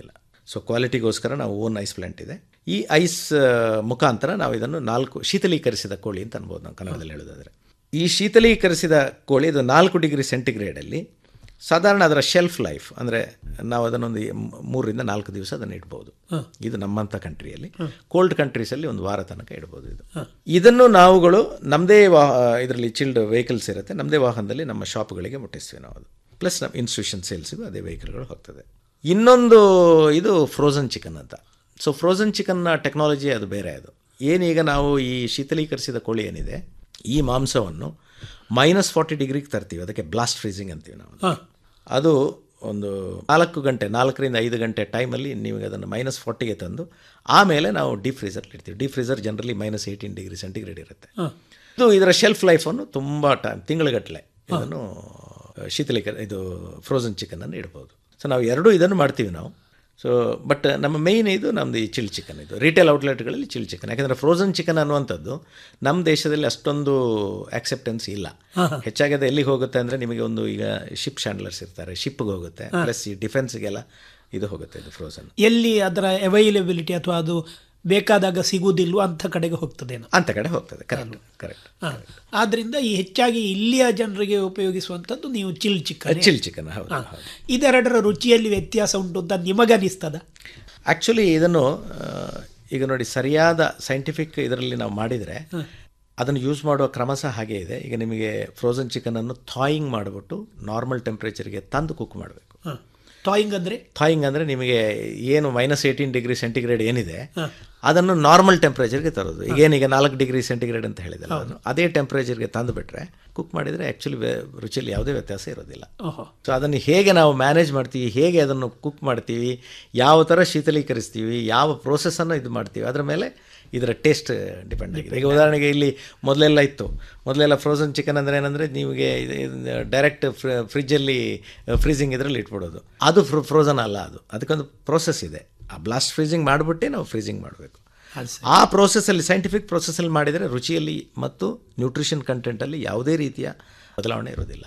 ಸೊ ಕ್ವಾಲಿಟಿಗೋಸ್ಕರ ನಾವು ಓನ್ ಐಸ್ ಪ್ಲಾಂಟ್ ಇದೆ ಈ ಐಸ್ ಮುಖಾಂತರ ನಾವು ಇದನ್ನು ನಾಲ್ಕು ಶೀತಲೀಕರಿಸಿದ ಕೋಳಿ ಅಂತ ಅನ್ಬೋದು ನಾವು ಕನ್ನಡದಲ್ಲಿ ಹೇಳೋದಾದರೆ ಈ ಶೀತಲೀಕರಿಸಿದ ಕೋಳಿ ಇದು ನಾಲ್ಕು ಡಿಗ್ರಿ ಸೆಂಟಿಗ್ರೇಡಲ್ಲಿ ಸಾಧಾರಣ ಅದರ ಶೆಲ್ಫ್ ಲೈಫ್ ಅಂದರೆ ನಾವು ಅದನ್ನೊಂದು ಮ್- ಮೂರರಿಂದ ನಾಲ್ಕು ದಿವಸ ಅದನ್ನು ಇಡ್ಬೋದು ಹಾಂ. ಇದು ನಮ್ಮಂಥ ಕಂಟ್ರಿಯಲ್ಲಿ ಕೋಲ್ಡ್ ಕಂಟ್ರೀಸಲ್ಲಿ ಒಂದು ವಾರ ತನಕ ಇಡ್ಬೋದು ಇದು ಇದನ್ನು ನಾವುಗಳು ನಮ್ಮದೇ ವಾ ಇದರಲ್ಲಿ ಚಿಲ್ಡ್ ವೆಹಿಕಲ್ಸ್ ಇರುತ್ತೆ ನಮ್ಮದೇ ವಾಹನದಲ್ಲಿ ನಮ್ಮ ಶಾಪ್ಗಳಿಗೆ ಮುಟ್ಟಿಸ್ತೀವಿ ನಾವು ಅದು ಪ್ಲಸ್ ನಮ್ಮ ಇನ್ಸ್ಟಿಟ್ಯೂಷನ್ ಸೇಲ್ಸಿಗೂ ಅದೇ ವೆಹಿಕಲ್ಗಳು ಹೋಗ್ತದೆ ಇನ್ನೊಂದು ಇದು ಫ್ರೋಝನ್ ಚಿಕನ್ ಅಂತ ಸೊ ಫ್ರೋಝನ್ ಚಿಕನ್ನ ಟೆಕ್ನಾಲಜಿ ಅದು ಬೇರೆ ಅದು ಏನೀಗ ನಾವು ಈ ಶೀತಲೀಕರಿಸಿದ ಕೋಳಿ ಏನಿದೆ ಈ ಮಾಂಸವನ್ನು ಮೈನಸ್ ಫಾರ್ಟಿ ಡಿಗ್ರಿಗೆ ತರ್ತೀವಿ ಅದಕ್ಕೆ ಬ್ಲಾಸ್ಟ್ ಫ್ರೀಸಿಂಗ್ ಅಂತೀವಿ ನಾವು ಹಾಂ ಅದು ಒಂದು ನಾಲ್ಕು ಗಂಟೆ ನಾಲ್ಕರಿಂದ ಐದು ಗಂಟೆ ಟೈಮಲ್ಲಿ ನೀವು ಅದನ್ನು ಮೈನಸ್ ಫಾರ್ಟಿಗೆ ತಂದು ಆಮೇಲೆ ನಾವು ಡೀಪ್ ಫ್ರೀಸರ್ಲಿ ಇಡ್ತೀವಿ deep freezer generally minus eighteen degree centigrade ಇರುತ್ತೆ ಹಾಂ ಇದು ಇದರ ಶೆಲ್ಫ್ ಲೈಫನ್ನು ತುಂಬ ಟೈಮ್ ತಿಂಗಳುಗಟ್ಟಲೆ ಇದನ್ನು ಶೀತಲೀಕರ ಇದು ಫ್ರೋಝನ್ ಚಿಕನನ್ನು ಇಡ್ಬೋದು ಸೊ ನಾವು ಎರಡೂ ಇದನ್ನು ಮಾಡ್ತೀವಿ ನಾವು ಸೊ ಬಟ್ ನಮ್ಮ ಮೇಯ್ನ್ ಇದು ನಮ್ಮದು ಈ ಚಿಲ್ ಚಿಕನ್ ಇದು ರಿಟೇಲ್ ಔಟ್ಲೆಟ್ಗಳಲ್ಲಿ ಚಿಲ್ ಚಿಕನ್ ಯಾಕಂದರೆ ಫ್ರೋಝನ್ ಚಿಕನ್ ಅನ್ನುವಂಥದ್ದು ನಮ್ಮ ದೇಶದಲ್ಲಿ ಅಷ್ಟೊಂದು ಆಕ್ಸೆಪ್ಟೆನ್ಸ್ ಇಲ್ಲ ಹೆಚ್ಚಾಗಿ ಅದು ಎಲ್ಲಿಗೆ ಹೋಗುತ್ತೆ ಅಂದರೆ ನಿಮಗೆ ಒಂದು ಈಗ ಶಿಪ್ ಶಾಂಡ್ಲರ್ಸ್ ಇರ್ತಾರೆ ಶಿಪ್ಗೆ ಹೋಗುತ್ತೆ ಪ್ಲಸ್ ಈ ಡಿಫೆನ್ಸ್ಗೆಲ್ಲ ಇದು ಹೋಗುತ್ತೆ ಇದು ಫ್ರೋಝನ್ ಎಲ್ಲಿ ಅದರ ಅವೈಲಬಿಲಿಟಿ ಅಥವಾ ಅದು ಬೇಕಾದಾಗ ಸಿಗುವುದಿಲ್ವೋ ಅಂಥ ಕಡೆಗೆ ಹೋಗ್ತದೇನೋ ಅಂಥ ಕಡೆ ಹೋಗ್ತದೆ ಕರೆಕ್ಟ್ ಕರೆಕ್ಟ್ ಹಾ. ಆದ್ರಿಂದ ಈ ಹೆಚ್ಚಾಗಿ ಇಲ್ಲಿಯ ಜನರಿಗೆ ಉಪಯೋಗಿಸುವಂಥದ್ದು ನೀವು ಚಿಲ್ ಚಿಕನ್ ಚಿಲ್ ಚಿಕನ್ ಹೌದು ಹೌದು ಇದೆರಡರ ರುಚಿಯಲ್ಲಿ ವ್ಯತ್ಯಾಸ ಉಂಟು ಅಂತ ನಿಮಗನಿಸ್ತದ ಆ್ಯಕ್ಚುಲಿ ಇದನ್ನು ಆ, ಈಗ ನೋಡಿ ಸರಿಯಾದ ಸೈಂಟಿಫಿಕ್ ಇದರಲ್ಲಿ ನಾವು ಮಾಡಿದರೆ ಅದನ್ನು ಯೂಸ್ ಮಾಡುವ ಕ್ರಮ ಸಹ ಹಾಗೆ ಇದೆ ಈಗ ನಿಮಗೆ ಫ್ರೋಝನ್ ಚಿಕನನ್ನು ಥಾಯಿಂಗ್ ಮಾಡಿಬಿಟ್ಟು ನಾರ್ಮಲ್ ಟೆಂಪ್ರೇಚರ್ಗೆ ತಂದು ಕುಕ್ ಮಾಡಬೇಕು ಟಾಯಿಂಗ್ ಅಂದ್ರೆ ಥಾಯಿಂಗ್ ಅಂದರೆ ನಿಮಗೆ ಏನು ಮೈನಸ್ ಏಯ್ಟೀನ್ ಡಿಗ್ರಿ ಸೆಂಟಿಗ್ರೇಡ್ ಏನಿದೆ ಅದನ್ನು ನಾರ್ಮಲ್ ಟೆಂಪ್ರೇಚರ್ಗೆ ತರೋದು ಈಗ ಏನೀಗ ನಾಲ್ಕು ಡಿಗ್ರಿ ಸೆಂಟಿಗ್ರೇಡ್ ಅಂತ ಹೇಳಿದಲ್ಲ ಅದನ್ನು ಅದೇ ಟೆಂಪ್ರೇಚರ್ಗೆ ತಂದು ಬಿಟ್ಟರೆ ಕುಕ್ ಮಾಡಿದರೆ ಆ್ಯಕ್ಚುಲಿ ರುಚಿಯಲ್ಲಿ ಯಾವುದೇ ವ್ಯತ್ಯಾಸ ಇರೋದಿಲ್ಲ ಓಹೋ ಸೊ ಅದನ್ನು ಹೇಗೆ ನಾವು ಮ್ಯಾನೇಜ್ ಮಾಡ್ತೀವಿ ಹೇಗೆ ಅದನ್ನು ಕುಕ್ ಮಾಡ್ತೀವಿ ಯಾವ ಥರ ಶೀತಲೀಕರಿಸ್ತೀವಿ ಯಾವ ಪ್ರೋಸೆಸ್ಸನ್ನು ಇದು ಮಾಡ್ತೀವಿ ಅದರ ಮೇಲೆ ಇದರ ಟೇಸ್ಟ್ ಡಿಪೆಂಡ್ ಆಗಿದೆ ಈಗ ಉದಾಹರಣೆಗೆ ಇಲ್ಲಿ ಮೊದಲೆಲ್ಲ ಇತ್ತು ಮೊದಲೆಲ್ಲ ಫ್ರೋಝನ್ ಚಿಕನ್ ಅಂದರೆ ಏನಂದರೆ ನಿಮಗೆ ಡೈರೆಕ್ಟ್ ಫ್ರಿಜ್ಜಲ್ಲಿ ಫ್ರೀಸಿಂಗ್ ಇದರಲ್ಲಿ ಇಟ್ಬಿಡೋದು ಅದು ಫ್ರೋ ಫ್ರೋಝನ್ ಅಲ್ಲ ಅದು ಅದಕ್ಕೊಂದು ಪ್ರೋಸೆಸ್ ಇದೆ ಆ ಬ್ಲಾಸ್ಟ್ ಫ್ರೀಸಿಂಗ್ ಮಾಡಿಬಿಟ್ಟೆ ನಾವು ಫ್ರೀಸಿಂಗ್ ಮಾಡಬೇಕು ಅದು ಸರಿ. ಆ ಪ್ರೋಸೆಸ್ಸಲ್ಲಿ ಸೈಂಟಿಫಿಕ್ ಪ್ರೋಸೆಸ್ಸಲ್ಲಿ ಮಾಡಿದರೆ ರುಚಿಯಲ್ಲಿ ಮತ್ತು ನ್ಯೂಟ್ರಿಷನ್ ಕಂಟೆಂಟಲ್ಲಿ ಯಾವುದೇ ರೀತಿಯ ಬದಲಾವಣೆ ಇರೋದಿಲ್ಲ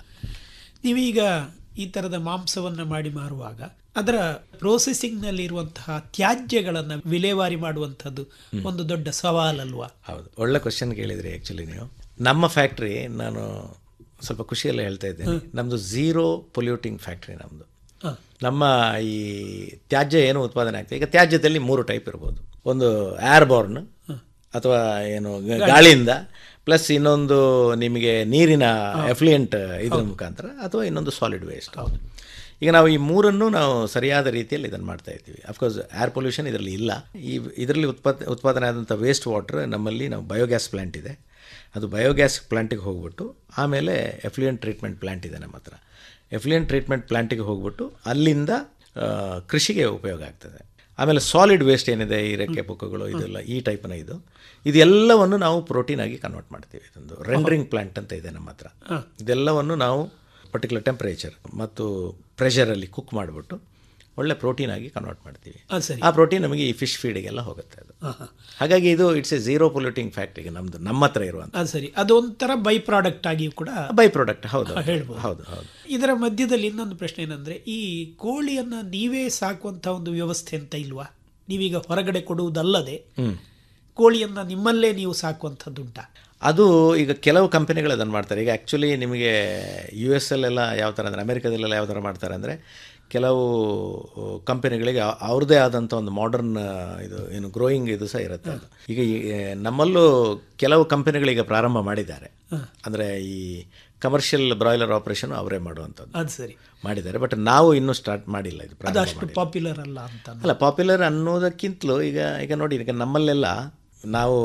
ನೀವೀಗ ಈ ಥರದ ಮಾಂಸವನ್ನು ಮಾಡಿ ಮಾರುವಾಗ ಅದರ ಪ್ರೋಸೆಸಿಂಗ್ನಲ್ಲಿ ಇರುವಂತಹ ತ್ಯಾಜ್ಯಗಳನ್ನು ವಿಲೇವಾರಿ ಮಾಡುವಂಥದ್ದು ಒಂದು ದೊಡ್ಡ ಸವಾಲಲ್ವಾ ಹೌದು ಒಳ್ಳೆ ಕ್ವಶನ್ ಕೇಳಿದ್ರಿ ಆ್ಯಕ್ಚುಲಿ ನೀವು ನಮ್ಮ ಫ್ಯಾಕ್ಟ್ರಿ ನಾನು ಸ್ವಲ್ಪ ಖುಷಿಯಲ್ಲೇ ಹೇಳ್ತಾ ಇದ್ದೇನೆ ನಮ್ಮದು ಝೀರೋ ಪೊಲ್ಯೂಟಿಂಗ್ ಫ್ಯಾಕ್ಟ್ರಿ ನಮ್ಮದು ಹಾಂ ನಮ್ಮ ಈ ತ್ಯಾಜ್ಯ ಏನು ಉತ್ಪಾದನೆ ಆಗ್ತದೆ ಈಗ ತ್ಯಾಜ್ಯದಲ್ಲಿ ಮೂರು ಟೈಪ್ ಇರ್ಬೋದು ಒಂದು ಏರ್ ಬಾರ್ನ್ ಅಥವಾ ಏನು ಗ- ಗಾಳಿಯಿಂದ ಪ್ಲಸ್ ಇನ್ನೊಂದು ನಿಮಗೆ ನೀರಿನ ಎಫ್ಲಿಯಂಟ್ ಇದ್ರ ಮುಖಾಂತರ ಅಥವಾ ಇನ್ನೊಂದು ಸಾಲಿಡ್ ವೇಸ್ಟ್ ಈಗ ನಾವು ಈ ಮೂರನ್ನು ನಾವು ಸರಿಯಾದ ರೀತಿಯಲ್ಲಿ ಇದನ್ನು ಮಾಡ್ತಾ ಇದ್ದೀವಿ ಅಫ್ಕೋರ್ಸ್ ಏರ್ ಪೊಲ್ಯೂಷನ್ ಇದರಲ್ಲಿ ಇಲ್ಲ ಈ ಇದರಲ್ಲಿ ಉತ್ಪಾದ ಉತ್ಪಾದನೆ ಆದಂಥ ವೇಸ್ಟ್ ವಾಟರ್ ನಮ್ಮಲ್ಲಿ ನಾವು ಬಯೋಗ್ಯಾಸ್ ಪ್ಲ್ಯಾಂಟ್ ಇದೆ ಅದು ಬಯೋಗ್ಯಾಸ್ ಪ್ಲ್ಯಾಂಟಿಗೆ ಹೋಗ್ಬಿಟ್ಟು ಆಮೇಲೆ ಎಫ್ಲುಯೆಂಟ್ ಟ್ರೀಟ್ಮೆಂಟ್ ಪ್ಲ್ಯಾಂಟ್ ಇದೆ ನಮ್ಮ ಹತ್ರ ಎಫ್ಲುಯೆಂಟ್ ಟ್ರೀಟ್ಮೆಂಟ್ ಪ್ಲ್ಯಾಂಟಿಗೆ ಹೋಗ್ಬಿಟ್ಟು ಅಲ್ಲಿಂದ ಆ, ಕೃಷಿಗೆ ಉಪಯೋಗ ಆಗ್ತದೆ ಆಮೇಲೆ ಸಾಲಿಡ್ ವೇಸ್ಟ್ ಏನಿದೆ ಈ ರೆಕ್ಕೆ ಪುಕ್ಕಗಳು ಇದೆಲ್ಲ ಈ ಟೈಪ್ನ ಇದು ಇದೆಲ್ಲವನ್ನು ನಾವು ಪ್ರೋಟೀನ್ ಆಗಿ ಕನ್ವರ್ಟ್ ಮಾಡ್ತೀವಿ ಇದೊಂದು ರೆಂಡ್ರಿಂಗ್ ಪ್ಲ್ಯಾಂಟ್ ಅಂತ ಇದೆ ನಮ್ಮ ಹತ್ರ ಇದೆಲ್ಲವನ್ನು ನಾವು ಪರ್ಟಿಕ್ಯುಲರ್ ಟೆಂಪ್ರೇಚರ್ ಮತ್ತು ಪ್ರೆಷರಲ್ಲಿ ಕುಕ್ ಮಾಡಿಬಿಟ್ಟು ಒಳ್ಳೆ ಪ್ರೋಟೀನ್ ಆಗಿ ಕನ್ವರ್ಟ್ ಮಾಡ್ತೀವಿ ಅದು ಸರಿ ಆ ಪ್ರೋಟೀನ್ ನಮಗೆ ಈ ಫಿಶ್ ಫೀಡಿಗೆಲ್ಲ ಹೋಗುತ್ತೆ ಅದು ಹಾಂ ಹಾಂ ಹಾಗಾಗಿ ಇದು ಇಟ್ಸ್ ಎ ಝೀರೋ ಪೊಲ್ಯೂಟಿಂಗ್ ಫ್ಯಾಕ್ಟ್ರಿಗೆ ನಮ್ಮದು ನಮ್ಮ ಹತ್ರ ಇರುವಂಥ ಅದು ಸರಿ ಅದೊಂಥರ ಬೈ ಪ್ರಾಡಕ್ಟ್ ಆಗಿ ಕೂಡ ಬೈ ಪ್ರಾಡಕ್ಟ್ ಹೌದು ಹೇಳ್ಬೋದು. ಹೌದು ಹೌದು ಇದರ ಮಧ್ಯದಲ್ಲಿ ಇನ್ನೊಂದು ಪ್ರಶ್ನೆ ಏನಂದ್ರೆ ಈ ಕೋಳಿಯನ್ನ ನೀವೇ ಸಾಕುವಂತ ಒಂದು ವ್ಯವಸ್ಥೆ ಅಂತ ಇಲ್ವಾ ನೀವೀಗ ಹೊರಗಡೆ ಕೊಡುವುದಲ್ಲದೆ ಹ್ಮ್. ಕೋಳಿಯನ್ನ ನಿಮ್ಮಲ್ಲೇ ನೀವು ಸಾಕುವಂಥದ್ದುಂಟಾ ಅದು ಈಗ ಕೆಲವು ಕಂಪನಿಗಳು ಅದನ್ನು ಮಾಡ್ತಾರೆ ಈಗ ಆ್ಯಕ್ಚುಲಿ ನಿಮಗೆ ಯು ಎಸ್ ಅಲ್ಲೆಲ್ಲ ಯಾವ ಥರ ಅಂದರೆ ಅಮೆರಿಕದಲ್ಲೆಲ್ಲ ಯಾವ ಥರ ಮಾಡ್ತಾರೆ ಅಂದರೆ ಕೆಲವು ಕಂಪನಿಗಳಿಗೆ ಆ- ಅವ್ರದ್ದೇ ಆದಂಥ ಒಂದು ಮಾಡರ್ನ್ ಇದು ಏನು ಗ್ರೋಯಿಂಗ್ ಇದು ಸಹ ಇರುತ್ತೆ ಅದು ಈಗ ಈ ನಮ್ಮಲ್ಲೂ ಕೆಲವು ಕಂಪನಿಗಳೀಗ ಪ್ರಾರಂಭ ಮಾಡಿದ್ದಾರೆ ಅಂದರೆ ಈ ಕಮರ್ಷಿಯಲ್ ಬ್ರಾಯ್ಲರ್ ಆಪರೇಷನ್ ಅವರೇ ಮಾಡುವಂಥದ್ದು ಅದು ಸರಿ ಮಾಡಿದ್ದಾರೆ ಬಟ್ ನಾವು ಇನ್ನೂ ಸ್ಟಾರ್ಟ್ ಮಾಡಿಲ್ಲ ಇದು ಅದು ಪ್ರಾರಂಭ ಅಷ್ಟು ಮಾಡಿಲ್ಲ. ಪಾಪ್ಯುಲರ್ ಅಲ್ಲ ಅಂತ ಅಲ್ಲ ಪಾಪ್ಯುಲರ್ ಅನ್ನೋದಕ್ಕಿಂತಲೂ ಈಗ ಈಗ ನೋಡಿ ಈಗ ನಮ್ಮಲ್ಲೆಲ್ಲ ನಾವು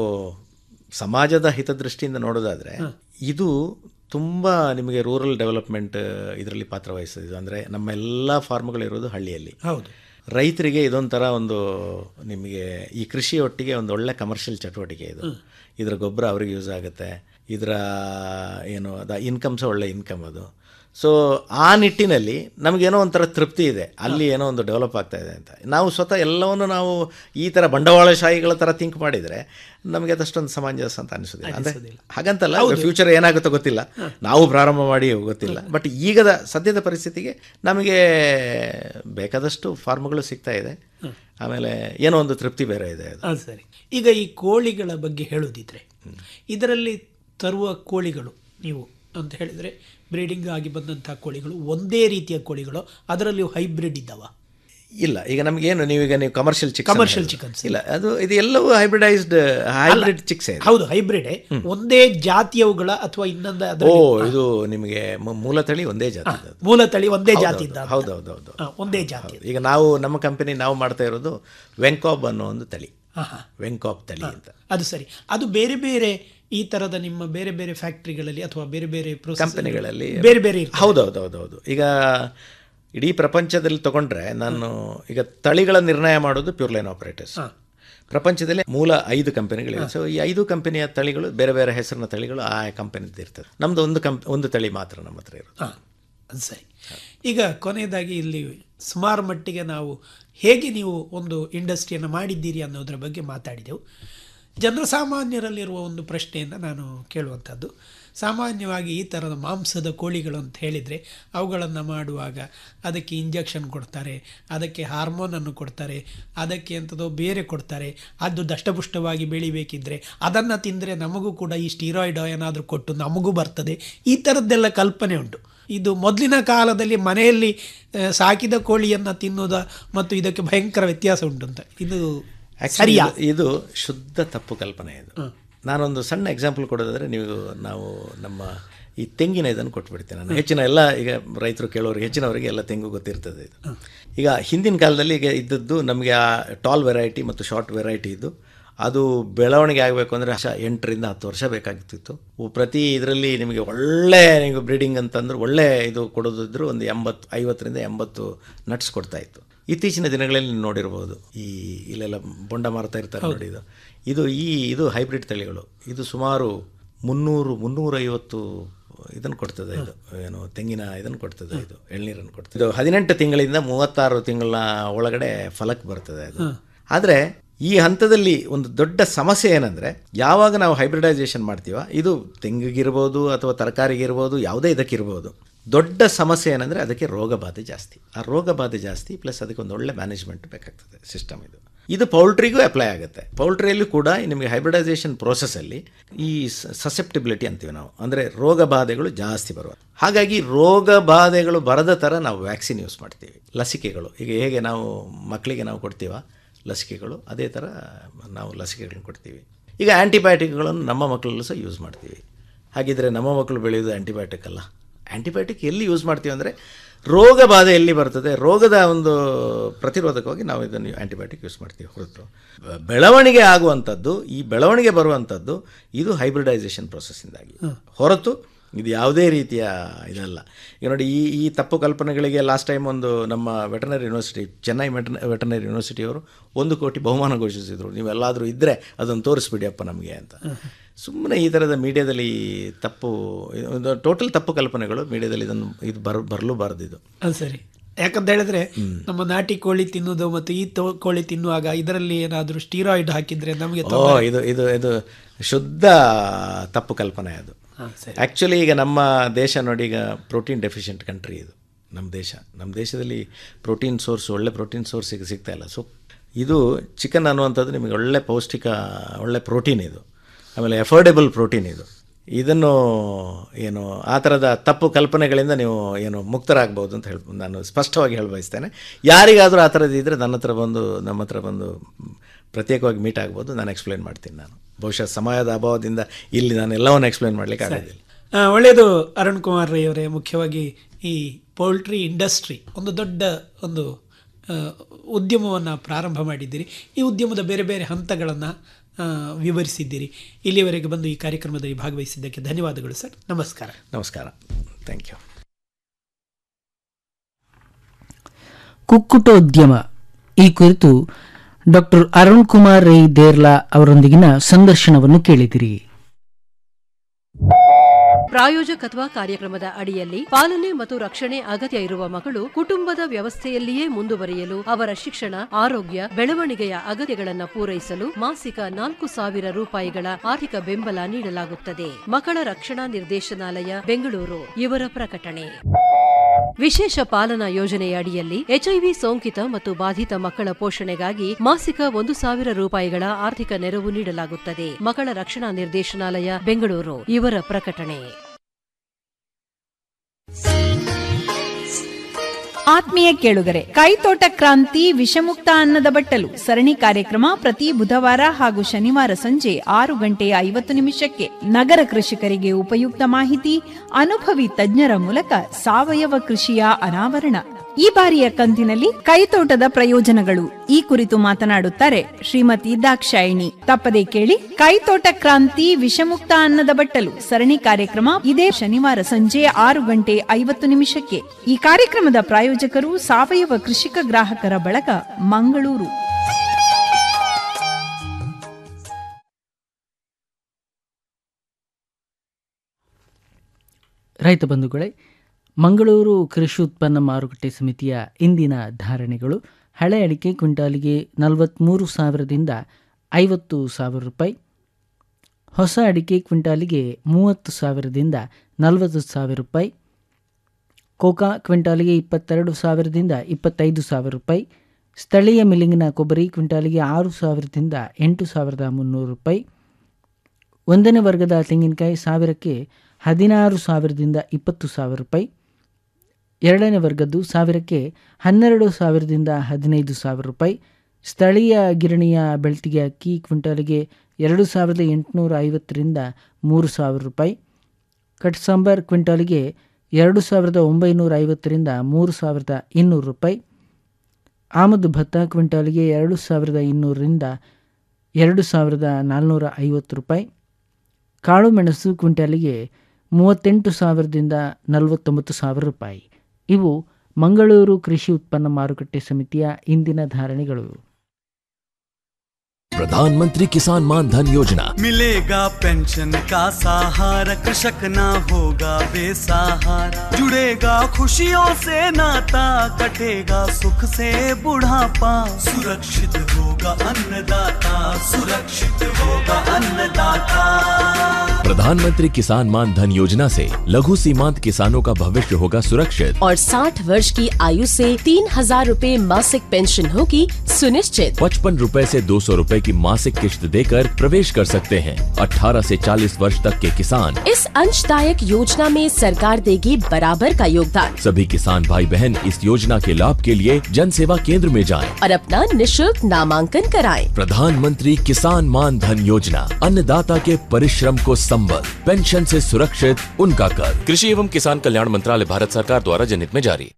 ಸಮಾಜದ ಹಿತದೃಷ್ಟಿಯಿಂದ ನೋಡೋದಾದರೆ ಇದು ತುಂಬ ನಿಮಗೆ ರೂರಲ್ ಡೆವಲಪ್ಮೆಂಟ್ ಇದರಲ್ಲಿ ಪಾತ್ರ ವಹಿಸ್ತದೆ ಅಂದರೆ ನಮ್ಮ ಎಲ್ಲ ಫಾರ್ಮ್ಗಳಿರೋದು ಹಳ್ಳಿಯಲ್ಲಿ ಹೌದು ರೈತರಿಗೆ ಇದೊಂಥರ ಒಂದು ನಿಮಗೆ ಈ ಕೃಷಿ ಒಟ್ಟಿಗೆ ಒಂದು ಒಳ್ಳೆ ಕಮರ್ಷಿಯಲ್ ಚಟುವಟಿಕೆ ಇದು ಇದರ ಗೊಬ್ಬರ ಅವ್ರಿಗೆ ಯೂಸ್ ಆಗುತ್ತೆ ಇದರ ಏನು ಅದು ಇನ್ಕಮ್ ಸಹ ಒಳ್ಳೆ ಇನ್ಕಮ್ ಅದು ಸೊ ಆ ನಿಟ್ಟಿನಲ್ಲಿ ನಮಗೇನೋ ಒಂಥರ ತೃಪ್ತಿ ಇದೆ ಅಲ್ಲಿ ಏನೋ ಒಂದು ಡೆವಲಪ್ ಆಗ್ತಾ ಇದೆ ಅಂತ ನಾವು ಸ್ವತಃ ಎಲ್ಲವನ್ನು ನಾವು ಈ ಥರ ಬಂಡವಾಳಶಾಹಿಗಳ ಥರ ಥಿಂಕ್ ಮಾಡಿದರೆ ನಮಗೆ ಅದಷ್ಟೊಂದು ಸಮಂಜಸ ಅಂತ ಅನಿಸೋದಿಲ್ಲ ಅಂದರೆ ಹಾಗಂತಲ್ಲ ಫ್ಯೂಚರ್ ಏನಾಗುತ್ತೋ ಗೊತ್ತಿಲ್ಲ ನಾವು ಪ್ರಾರಂಭ ಮಾಡಿ ಗೊತ್ತಿಲ್ಲ ಬಟ್ ಈಗದ ಸದ್ಯದ ಪರಿಸ್ಥಿತಿಗೆ ನಮಗೆ ಬೇಕಾದಷ್ಟು ಫಾರ್ಮ್ಗಳು ಸಿಗ್ತಾ ಇದೆ ಆಮೇಲೆ ಏನೋ ಒಂದು ತೃಪ್ತಿ ಬೇರೆ ಇದೆ ಅದು ಅದು ಸರಿ ಈಗ ಈ ಕೋಳಿಗಳ ಬಗ್ಗೆ ಹೇಳೋದಿದ್ರೆ ಇದರಲ್ಲಿ ತರುವ ಕೋಳಿಗಳು ನೀವು ಅಂತ ಹೇಳಿದರೆ ಬ್ರೀಡಿಂಗ್ ಆಗಿ ಬಂದಂಥ ಕೋಳಿಗಳು ಒಂದೇ ರೀತಿಯ ಕೋಳಿಗಳು ಅದರಲ್ಲಿ ಹೈಬ್ರಿಡ್ ಇದ್ದಾವ ಇಲ್ಲ ಈಗ ನಮಗೇನು ನೀವೀಗ ನೀವು ಕಮರ್ಷಿಯಲ್ ಚಿಕ್ Commercial chickens. ಇಲ್ಲ ಅದು ಇದು ಎಲ್ಲವೂ ಹೈಬ್ರಿಡೈಸ್ಡ್ ಹೈಬ್ರಿಡ್ ಚಿಕ್ಸ್ ಇದೆ ಹೌದು ಹೈಬ್ರಿಡ್ ಒಂದೇ ಜಾತಿಯವುಗಳ ಅಥವಾ ಇನ್ನೊಂದು ಓ ಅದರಲ್ಲಿ ಇದು ನಿಮಗೆ ಮೂ- ಮೂಲ ತಳಿ ಒಂದೇ ಜಾತಿ ಮೂಲ ತಳಿ ಒಂದೇ ಜಾತಿ ಇದ್ದ ಅಂತ. ಹೌದು ಹೌದು ಹೌದು ಹಾ, ಒಂದೇ ಜಾತಿ ಈಗ ನಾವು ನಮ್ಮ ಕಂಪನಿ ನಾವು ಮಾಡ್ತಾ ಇರೋದು ವೆಂಕಾಬ್ ಅನ್ನೋ ಒಂದು ತಳಿ ಹಾ, ಹಾ. ವೆಂಕಾಬ್ ತಳಿ ಅಂತ ಅದು ಸರಿ ಅದು ಬೇರೆ ಬೇರೆ ಈ ತರದ ನಿಮ್ಮ ಬೇರೆ ಬೇರೆ ಫ್ಯಾಕ್ಟರಿಗಳಲ್ಲಿ ಅಥವಾ ಬೇರೆ ಬೇರೆ process- ಕಂಪನಿಗಳಲ್ಲಿ ಬೇರೆ ಬೇರೆ ಇರ್ತದೆ. ಹೌದು ಹೌದು ಹೌದು ಹೌದು ಈಗ ಇಡೀ ಪ್ರಪಂಚದಲ್ಲಿ ತಗೊಂಡ್ರೆ ನಾನು ಈಗ ತಳಿಗಳ ನಿರ್ಣಯ ಮಾಡೋದು ಪ್ಯೂರ್ ಲೈನ್ ಆಪರೇಟರ್ಸ್ ಪ್ರಪಂಚದಲ್ಲಿ ಮೂಲ ಐದು ಕಂಪನಿಗಳಿವೆ ಸೊ ಈ ಐದು ಕಂಪನಿಯ ತಳಿಗಳು ಬೇರೆ ಬೇರೆ ಹೆಸರಿನ ತಳಿಗಳು ಆ ಕಂಪನಿದ್ದು ಇರ್ತದೆ ನಮ್ದು ಒಂದು ಕಂಪ್ ಒಂದು ತಳಿ ಮಾತ್ರ ನಮ್ಮ ಹತ್ರ ಇರೋದು ಹಾ, ಅದು ಸರಿ ಈಗ ಕೊನೆಯದಾಗಿ ಇಲ್ಲಿ ಸುಮಾರು ಮಟ್ಟಿಗೆ ನಾವು ಹೇಗೆ ನೀವು ಒಂದು ಇಂಡಸ್ಟ್ರಿಯನ್ನು ಮಾಡಿದ್ದೀರಿ ಅನ್ನೋದರ ಬಗ್ಗೆ ಮಾತಾಡಿದೆವು ಜನಸಾಮಾನ್ಯರಲ್ಲಿರುವ ಒಂದು ಪ್ರಶ್ನೆಯನ್ನು ನಾನು ಕೇಳುವಂಥದ್ದು ಸಾಮಾನ್ಯವಾಗಿ ಈ ಥರದ ಮಾಂಸದ ಕೋಳಿಗಳು ಅಂತ ಹೇಳಿದರೆ ಅವುಗಳನ್ನು ಮಾಡುವಾಗ ಅದಕ್ಕೆ ಇಂಜೆಕ್ಷನ್ ಕೊಡ್ತಾರೆ ಅದಕ್ಕೆ ಹಾರ್ಮೋನನ್ನು ಕೊಡ್ತಾರೆ ಅದಕ್ಕೆ ಎಂಥದೋ ಬೇರೆ ಕೊಡ್ತಾರೆ ಅದು ದಷ್ಟಪುಷ್ಟವಾಗಿ ಬೆಳಿಬೇಕಿದ್ರೆ ಅದನ್ನು ತಿಂದರೆ ನಮಗೂ ಕೂಡ ಈ ಸ್ಟೀರಾಯ್ಡ್ ಏನಾದರೂ ಕೊಟ್ಟು ನಮಗೂ ಬರ್ತದೆ ಈ ಥರದ್ದೆಲ್ಲ ಕಲ್ಪನೆ ಉಂಟು ಇದು ಮೊದಲಿನ ಕಾಲದಲ್ಲಿ ಮನೆಯಲ್ಲಿ ಆ, ಸಾಕಿದ ಕೋಳಿಯನ್ನು ತಿನ್ನುವುದ ಮತ್ತು ಇದಕ್ಕೆ ಭಯಂಕರ ವ್ಯತ್ಯಾಸ ಉಂಟು ಅಂತ ಇದು Actually ಸರಿಯಾ ಇದು- ಇದು ಶುದ್ಧ ತಪ್ಪು ಕಲ್ಪನೆ ಇದು ನಾನೊಂದು ಸಣ್ಣ ಎಕ್ಸಾಂಪಲ್ ಕೊಡೋದಾದ್ರೆ ನೀವು ನಾವು ನಮ್ಮ ಈ ತೆಂಗಿನ ಇದನ್ನು ಕೊಟ್ಬಿಡ್ತೇನೆ ನಾನು ಹೆಚ್ಚಿನ ಎಲ್ಲ ಈಗ ರೈತರು ಕೇಳೋರಿಗೆ ಹೆಚ್ಚಿನವರಿಗೆ ಎಲ್ಲ ತೆಂಗು ಗೊತ್ತಿರ್ತದೆ ಇದು ಈಗ ಹಿಂದಿನ ಕಾಲದಲ್ಲಿ ಈಗ ಇದ್ದದ್ದು ನಮಗೆ ಆ ಟಾಲ್ ವೆರೈಟಿ ಮತ್ತು ಶಾರ್ಟ್ ವೆರೈಟಿ ಇದ್ದು ಅದು ಬೆಳವಣಿಗೆ ಆಗಬೇಕು ಅಂದರೆ ಎಂಟರಿಂದ ಹತ್ತು ವರ್ಷ ಬೇಕಾಗ್ತಿತ್ತು ಉ- ಪ್ರತಿ ಇದರಲ್ಲಿ ನಿಮಗೆ ಒಳ್ಳೆ ನೀವು ಬ್ರೀಡಿಂಗ್ ಅಂತಂದ್ರೆ ಒಳ್ಳೆ ಇದು ಕೊಡೋದಿದ್ರು ಒಂದು ಎಂಬತ್ತು ಐವತ್ತರಿಂದ ಎಂಬತ್ತು ನಟ್ಸ್ ಕೊಡ್ತಾ ಇತ್ತು ಇತ್ತೀಚಿನ ದಿನಗಳಲ್ಲಿ ನೀವು ನೋಡಿರ್ಬೋದು ಈ ಇಲ್ಲೆಲ್ಲ ಬೊಂಡ ಮಾರ್ತಾ ಇರ್ತಾರೆ ನೋಡಿ ಇದು ಇದು ಈ ಇದು ಹೈಬ್ರಿಡ್ ತಳಿಗಳು ಇದು ಸುಮಾರು ಮುನ್ನೂರು ಮುನ್ನೂರೈವತ್ತು ಇದನ್ನು ಕೊಡ್ತದೆ ಇದು ಏನು ತೆಂಗಿನ ಇದನ್ನು ಕೊಡ್ತದೆ ಇದು ಎಳ್ನೀರನ್ನು ಕೊಡ್ತದೆ ಇದು ಹದಿನೆಂಟು ತಿಂಗಳಿಂದ ಮೂವತ್ತಾರು ತಿಂಗಳ ಒಳಗಡೆ ಫಲಕ್ಕೆ ಬರ್ತದೆ ಅದು ಆದರೆ ಈ ಹಂತದಲ್ಲಿ ಒಂದು ದೊಡ್ಡ ಸಮಸ್ಯೆ ಏನಂದರೆ ಯಾವಾಗ ನಾವು ಹೈಬ್ರಿಡೈಸೇಷನ್ ಮಾಡ್ತೀವ ಇದು ತೆಂಗಿಗಿರ್ಬೋದು ಅಥವಾ ತರಕಾರಿಗಿರ್ಬೋದು ಯಾವುದೇ ಇದಕ್ಕಿರ್ಬೋದು ದೊಡ್ಡ ಸಮಸ್ಯೆ ಏನಂದರೆ ಅದಕ್ಕೆ ರೋಗ ಬಾಧೆ ಜಾಸ್ತಿ ಆ ರೋಗ ಬಾಧೆ ಜಾಸ್ತಿ ಪ್ಲಸ್ ಅದಕ್ಕೆ ಒಂದು ಒಳ್ಳೆ ಮ್ಯಾನೇಜ್ಮೆಂಟ್ ಬೇಕಾಗ್ತದೆ ಸಿಸ್ಟಮ್ ಇದು ಇದು ಪೌಲ್ಟ್ರಿಗೂ ಅಪ್ಲೈ ಆಗುತ್ತೆ ಪೌಲ್ಟ್ರಿಯಲ್ಲೂ ಕೂಡ ನಿಮಗೆ ಹೈಬ್ರಿಡೈಸೇಷನ್ ಪ್ರೋಸೆಸ್ಸಲ್ಲಿ ಈ ಸಸೆಪ್ಟಿಬಿಲಿಟಿ ಅಂತೀವಿ ನಾವು ಅಂದರೆ ರೋಗ ಬಾಧೆಗಳು ಜಾಸ್ತಿ ಬರುವ ಹಾಗಾಗಿ ರೋಗ ಬಾಧೆಗಳು ಬರದ ಥರ ನಾವು ವ್ಯಾಕ್ಸಿನ್ ಯೂಸ್ ಮಾಡ್ತೀವಿ ಲಸಿಕೆಗಳು ಈಗ ಹೇಗೆ ನಾವು ಮಕ್ಕಳಿಗೆ ನಾವು ಕೊಡ್ತೀವ ಲಸಿಕೆಗಳು ಅದೇ ಥರ ನಾವು ಲಸಿಕೆಗಳನ್ನು ಕೊಡ್ತೀವಿ ಈಗ ಆ್ಯಂಟಿಬಯೋಟಿಕ್ಗಳನ್ನು ನಮ್ಮ ಮಕ್ಕಳಲ್ಲೂ ಸಹ ಯೂಸ್ ಮಾಡ್ತೀವಿ ಹಾಗಿದ್ರೆ ನಮ್ಮ ಮಕ್ಕಳು ಬೆಳೆಯೋದು ಆ್ಯಂಟಿಬಯೋಟಿಕ್ ಅಲ್ಲ ಆ್ಯಂಟಿಬಯೋಟಿಕ್ ಎಲ್ಲಿ ಯೂಸ್ ಮಾಡ್ತೀವಿ ಅಂದರೆ ರೋಗ ಬಾಧೆ ಎಲ್ಲಿ ಬರ್ತದೆ ರೋಗದ ಒಂದು ಪ್ರತಿರೋಧಕವಾಗಿ ನಾವು ಇದನ್ನು ಆ್ಯಂಟಿಬಯೋಟಿಕ್ ಯೂಸ್ ಮಾಡ್ತೀವಿ ಹೊರತು ಬ- ಬೆಳವಣಿಗೆ ಆಗುವಂಥದ್ದು ಈ ಬೆಳವಣಿಗೆ ಬರುವಂಥದ್ದು ಇದು ಹೈಬ್ರಿಡೈಸೇಷನ್ ಪ್ರೊಸೆಸ್ಸಿಂದಾಗಿ ಹೊರತು ಇದು ಯಾವುದೇ ರೀತಿಯ ಇದಲ್ಲ ಈಗ ನೋಡಿ ಈ ಈ ತಪ್ಪು ಕಲ್ಪನೆಗಳಿಗೆ ಲಾಸ್ಟ್ ಟೈಮ್ ಒಂದು ನಮ್ಮ ವೆಟನರಿ ಯೂನಿವರ್ಸಿಟಿ ಚೆನ್ನೈ ವೆಟನ ವೆಟನರಿ ಯೂನಿವರ್ಸಿಟಿಯವರು ಒಂದು ಕೋಟಿ ಬಹುಮಾನ ಘೋಷಿಸಿದರು ನೀವೆಲ್ಲಾದರೂ ಇದ್ದರೆ ಅದನ್ನು ತೋರಿಸ್ಬಿಡಿಯಪ್ಪ ನಮಗೆ ಅಂತ ಸುಮ್ಮನೆ ಈ ಥರದ ಮೀಡಿಯಾದಲ್ಲಿ ತಪ್ಪು ಒಂದು ಟೋಟಲ್ ತಪ್ಪು ಕಲ್ಪನೆಗಳು ಮೀಡಿಯಾದಲ್ಲಿ ಇದನ್ನು ಇದು ಬರ್ ಬರಲೂಬಾರ್ದು ಇದು ಅದು ಸರಿ ಯಾಕಂತ ಹೇಳಿದ್ರೆ ನಮ್ಮ ನಾಟಿ ಕೋಳಿ ತಿನ್ನುವುದು ಮತ್ತು ಈ ತೋ ಕೋಳಿ ತಿನ್ನುವಾಗ ಇದರಲ್ಲಿ ಏನಾದರೂ ಸ್ಟೀರಾಯ್ಡ್ ಹಾಕಿದ್ರೆ ನಮಗೆ ಓ ಇದು ಇದು ಇದು ಶುದ್ಧ ತಪ್ಪು ಕಲ್ಪನೆ ಅದು ಹಾಂ ಸರಿ ಆ್ಯಕ್ಚುಲಿ ಈಗ ನಮ್ಮ ದೇಶ ನೋಡಿ ಈಗ ಪ್ರೋಟೀನ್ ಡೆಫಿಷಿಯೆಂಟ್ ಕಂಟ್ರಿ ಇದು ನಮ್ಮ ದೇಶ ನಮ್ಮ ದೇಶದಲ್ಲಿ ಪ್ರೋಟೀನ್ ಸೋರ್ಸ್ ಒಳ್ಳೆ ಪ್ರೋಟೀನ್ ಸೋರ್ಸ್ ಈಗ ಸಿಗ್ತಾ ಇಲ್ಲ ಸೊ ಇದು ಚಿಕನ್ ಅನ್ನುವಂಥದ್ದು ನಿಮಗೆ ಒಳ್ಳೆ ಪೌಷ್ಟಿಕ ಒಳ್ಳೆ ಪ್ರೋಟೀನ್ ಇದು ಆಮೇಲೆ ಎಫೋರ್ಡೆಬಲ್ ಪ್ರೋಟೀನ್ ಇದು ಇದನ್ನು ಏನು ಆ ಥರದ ತಪ್ಪು ಕಲ್ಪನೆಗಳಿಂದ ನೀವು ಏನು ಮುಕ್ತರಾಗ್ಬೋದು ಅಂತ ಹೇಳಿ ನಾನು ಸ್ಪಷ್ಟವಾಗಿ ಹೇಳ ಬಯಸ್ತೇನೆ ಯಾರಿಗಾದರೂ ಆ ಥರದ್ದು ಇದ್ದರೆ ನನ್ನ ಹತ್ರ ಬಂದು ನಮ್ಮ ಹತ್ರ ಬಂದು ಪ್ರತ್ಯೇಕವಾಗಿ ಮೀಟ್ ಆಗ್ಬೋದು ನಾನು ಎಕ್ಸ್ಪ್ಲೈನ್ ಮಾಡ್ತೀನಿ ನಾನು ಬಹುಶಃ ಸಮಯದ ಅಭಾವದಿಂದ ಇಲ್ಲಿ ನಾನು ಎಲ್ಲವನ್ನು ಎಕ್ಸ್ಪ್ಲೈನ್ ಮಾಡಲಿಕ್ಕೆ ಆಗೋದಿಲ್ಲ ಆ, ಒಳ್ಳೆಯದು ಅರುಣ್ ಕುಮಾರ್ ರೈ ಅವರೇ ಮುಖ್ಯವಾಗಿ ಈ ಪೌಲ್ಟ್ರಿ ಇಂಡಸ್ಟ್ರಿ ಒಂದು ದೊಡ್ಡ ಒಂದು ಉದ್ಯಮವನ್ನು ಪ್ರಾರಂಭ ಮಾಡಿದ್ದೀರಿ ಈ ಉದ್ಯಮದ ಬೇರೆ ಬೇರೆ ಹಂತಗಳನ್ನು ವಿವರಿಸಿದ್ದೀರಿ ಇಲ್ಲಿಯವರೆಗೆ ಬಂದು ಈ ಕಾರ್ಯಕ್ರಮದಲ್ಲಿ ಭಾಗವಹಿಸಿದ್ದಕ್ಕೆ ಧನ್ಯವಾದಗಳು ಸರ್ ನಮಸ್ಕಾರ ನಮಸ್ಕಾರ ಥ್ಯಾಂಕ್ ಯು ಕುಕ್ಕುಟೋದ್ಯಮ ಈ ಕುರಿತು ಡಾಕ್ಟರ್ ಅರುಣ್ ಕುಮಾರ್ ರೈ ದೇರ್ಲಾ ಅವರೊಂದಿಗಿನ ಸಂದರ್ಶನವನ್ನು ಕೇಳಿದಿರಿ ಪ್ರಾಯೋಜಕತ್ವ ಕಾರ್ಯಕ್ರಮದ ಅಡಿಯಲ್ಲಿ ಪಾಲನೆ ಮತ್ತು ರಕ್ಷಣೆ ಅಗತ್ಯ ಇರುವ ಮಕ್ಕಳು ಕುಟುಂಬದ ವ್ಯವಸ್ಥೆಯಲ್ಲಿಯೇ ಮುಂದುವರಿಯಲು ಅವರ ಶಿಕ್ಷಣ ಆರೋಗ್ಯ ಬೆಳವಣಿಗೆಯ ಅಗತ್ಯಗಳನ್ನು ಪೂರೈಸಲು ಮಾಸಿಕ ನಾಲ್ಕು ಸಾವಿರ ರೂಪಾಯಿಗಳ ಆರ್ಥಿಕ ಬೆಂಬಲ ನೀಡಲಾಗುತ್ತದೆ ಮಕ್ಕಳ ರಕ್ಷಣಾ ನಿರ್ದೇಶನಾಲಯ ಬೆಂಗಳೂರು ಇವರ ಪ್ರಕಟಣೆ ವಿಶೇಷ ಪಾಲನಾ ಯೋಜನೆಯ ಅಡಿಯಲ್ಲಿ ಎಚ್ಐವಿ ಸೋಂಕಿತ ಮತ್ತು ಬಾಧಿತ ಮಕ್ಕಳ ಪೋಷಣೆಗಾಗಿ ಮಾಸಿಕ ಒಂದು ಸಾವಿರ ರೂಪಾಯಿಗಳ ಆರ್ಥಿಕ ನೆರವು ನೀಡಲಾಗುತ್ತದೆ ಮಕ್ಕಳ ರಕ್ಷಣಾ ನಿರ್ದೇಶನಾಲಯ ಬೆಂಗಳೂರು ಇವರ ಪ್ರಕಟಣೆ ಆತ್ಮೀಯ ಕೇಳುಗರೆ ಕೈತೋಟ ಕ್ರಾಂತಿ ವಿಷಮುಕ್ತ ಅನ್ನದ ಬಟ್ಟಲು ಸರಣಿ ಕಾರ್ಯಕ್ರಮ ಪ್ರತಿ ಬುಧವಾರ ಹಾಗೂ ಶನಿವಾರ ಸಂಜೆ ಆರು ಗಂಟೆ ಐವತ್ತು ನಿಮಿಷಕ್ಕೆ ನಗರ ಕೃಷಿಕರಿಗೆ ಉಪಯುಕ್ತ ಮಾಹಿತಿ ಅನುಭವಿ ತಜ್ಞರ ಮೂಲಕ ಸಾವಯವ ಕೃಷಿಯ ಅನಾವರಣ ಈ ಬಾರಿಯ ಕಂತಿನಲ್ಲಿ ಕೈತೋಟದ ಪ್ರಯೋಜನಗಳು ಈ ಕುರಿತು ಮಾತನಾಡುತ್ತಾರೆ ಶ್ರೀಮತಿ ದಾಕ್ಷಾಯಿಣಿ ತಪ್ಪದೆ ಕೇಳಿ ಕೈತೋಟ ಕ್ರಾಂತಿ ವಿಷಮುಕ್ತ ಅನ್ನದ ಬಟ್ಟಲು ಸರಣಿ ಕಾರ್ಯಕ್ರಮ ಇದೇ ಶನಿವಾರ ಸಂಜೆ ಆರು ಗಂಟೆ ಐವತ್ತು ನಿಮಿಷಕ್ಕೆ ಈ ಕಾರ್ಯಕ್ರಮದ ಪ್ರಾಯೋಜಕರು ಸಾವಯವ ಕೃಷಿಕ ಗ್ರಾಹಕರ ಬಳಗ ಮಂಗಳೂರು ರೈತ ಬಂಧುಗಳೇ ಮಂಗಳೂರು ಕೃಷಿ ಉತ್ಪನ್ನ ಮಾರುಕಟ್ಟೆ ಸಮಿತಿಯ ಇಂದಿನ ಧಾರಣೆಗಳು ಹಳೆ ಅಡಿಕೆ ಕ್ವಿಂಟಾಲಿಗೆ ನಲವತ್ತ್ಮೂರು ಸಾವಿರದಿಂದ ಐವತ್ತು ಸಾವಿರ ರೂಪಾಯಿ ಹೊಸ ಅಡಿಕೆ ಕ್ವಿಂಟಾಲಿಗೆ ಮೂವತ್ತು ಸಾವಿರದಿಂದ ನಲವತ್ತು ಸಾವಿರ ರೂಪಾಯಿ ಕೋಕಾ ಕ್ವಿಂಟಾಲಿಗೆ ಇಪ್ಪತ್ತೆರಡು ಸಾವಿರದಿಂದ ಇಪ್ಪತ್ತೈದು ಸಾವಿರ ರೂಪಾಯಿ ಸ್ಥಳೀಯ ಮಿಲ್ಲಿಂಗಿನ ಕೊಬ್ಬರಿ ಕ್ವಿಂಟಾಲಿಗೆ ಆರು ಸಾವಿರದಿಂದ ಎಂಟು ಸಾವಿರದ ಮುನ್ನೂರು ರೂಪಾಯಿ ಒಂದನೇ ವರ್ಗದ ತೆಂಗಿನಕಾಯಿ ಸಾವಿರಕ್ಕೆ ಹದಿನಾರು ಸಾವಿರದಿಂದ ಇಪ್ಪತ್ತು ಸಾವಿರ ರೂಪಾಯಿ ಎರಡನೇ ವರ್ಗದ್ದು ಸಾವಿರಕ್ಕೆ ಹನ್ನೆರಡು ಸಾವಿರದಿಂದ ಹದಿನೈದು ಸಾವಿರ ರೂಪಾಯಿ ಸ್ಥಳೀಯ ಗಿರಣಿಯ ಬೆಳ್ತಿಗೆ ಅಕ್ಕಿ ಕ್ವಿಂಟಾಲಿಗೆ ಎರಡು ಸಾವಿರದ ಎಂಟುನೂರ ಐವತ್ತರಿಂದ ಮೂರು ಸಾವಿರ ರೂಪಾಯಿ ಕಟ್ ಸಾಂಬಾರ್ ಕ್ವಿಂಟಾಲಿಗೆ ಎರಡು ಸಾವಿರದ ಒಂಬೈನೂರ ಐವತ್ತರಿಂದ ಮೂರು ಸಾವಿರದ ಇನ್ನೂರು ರೂಪಾಯಿ ಆಮದು ಭತ್ತ ಕ್ವಿಂಟಾಲಿಗೆ ಎರಡು ಸಾವಿರದ ಇನ್ನೂರರಿಂದ ಎರಡು ಸಾವಿರದ ನಾಲ್ನೂರ ಐವತ್ತು ರೂಪಾಯಿ ಕಾಳು ಮೆಣಸು ಕ್ವಿಂಟಾಲಿಗೆ ಮೂವತ್ತೆಂಟು ಸಾವಿರದಿಂದ ನಲವತ್ತೊಂಬತ್ತು ಸಾವಿರ ರೂಪಾಯಿ ಇವು ಮಂಗಳೂರು ಕೃಷಿ ಉತ್ಪನ್ನ ಮಾರುಕಟ್ಟೆ ಸಮಿತಿಯ ಇಂದಿನ ಧಾರಣೆಗಳು प्रधानमंत्री किसान मान धन योजना मिलेगा पेंशन का सहारा कृषक ना होगा बेसहारा जुड़ेगा खुशियों से नाता कटेगा सुख से बुढ़ापा सुरक्षित होगा अन्नदाता सुरक्षित होगा अन्नदाता प्रधानमंत्री किसान मान धन योजना से लघु सीमांत किसानों का भविष्य होगा सुरक्षित और 60 वर्ष की आयु से तीन हजार रूपए मासिक पेंशन होगी सुनिश्चित पचपन रूपए से दो सौ रूपए की मासिक किश्त देकर प्रवेश कर सकते हैं 18 से 40 वर्ष तक के किसान इस अंशदायक योजना में सरकार देगी बराबर का योगदान सभी किसान भाई बहन इस योजना के लाभ के लिए जन सेवा केंद्र में जाएं। और अपना निशुल्क नामांकन कराएं। प्रधानमंत्री किसान मान धन योजना अन्नदाता के परिश्रम को संबल पेंशन से सुरक्षित उनका कर कृषि एवं किसान कल्याण मंत्रालय भारत सरकार द्वारा जनहित में जारी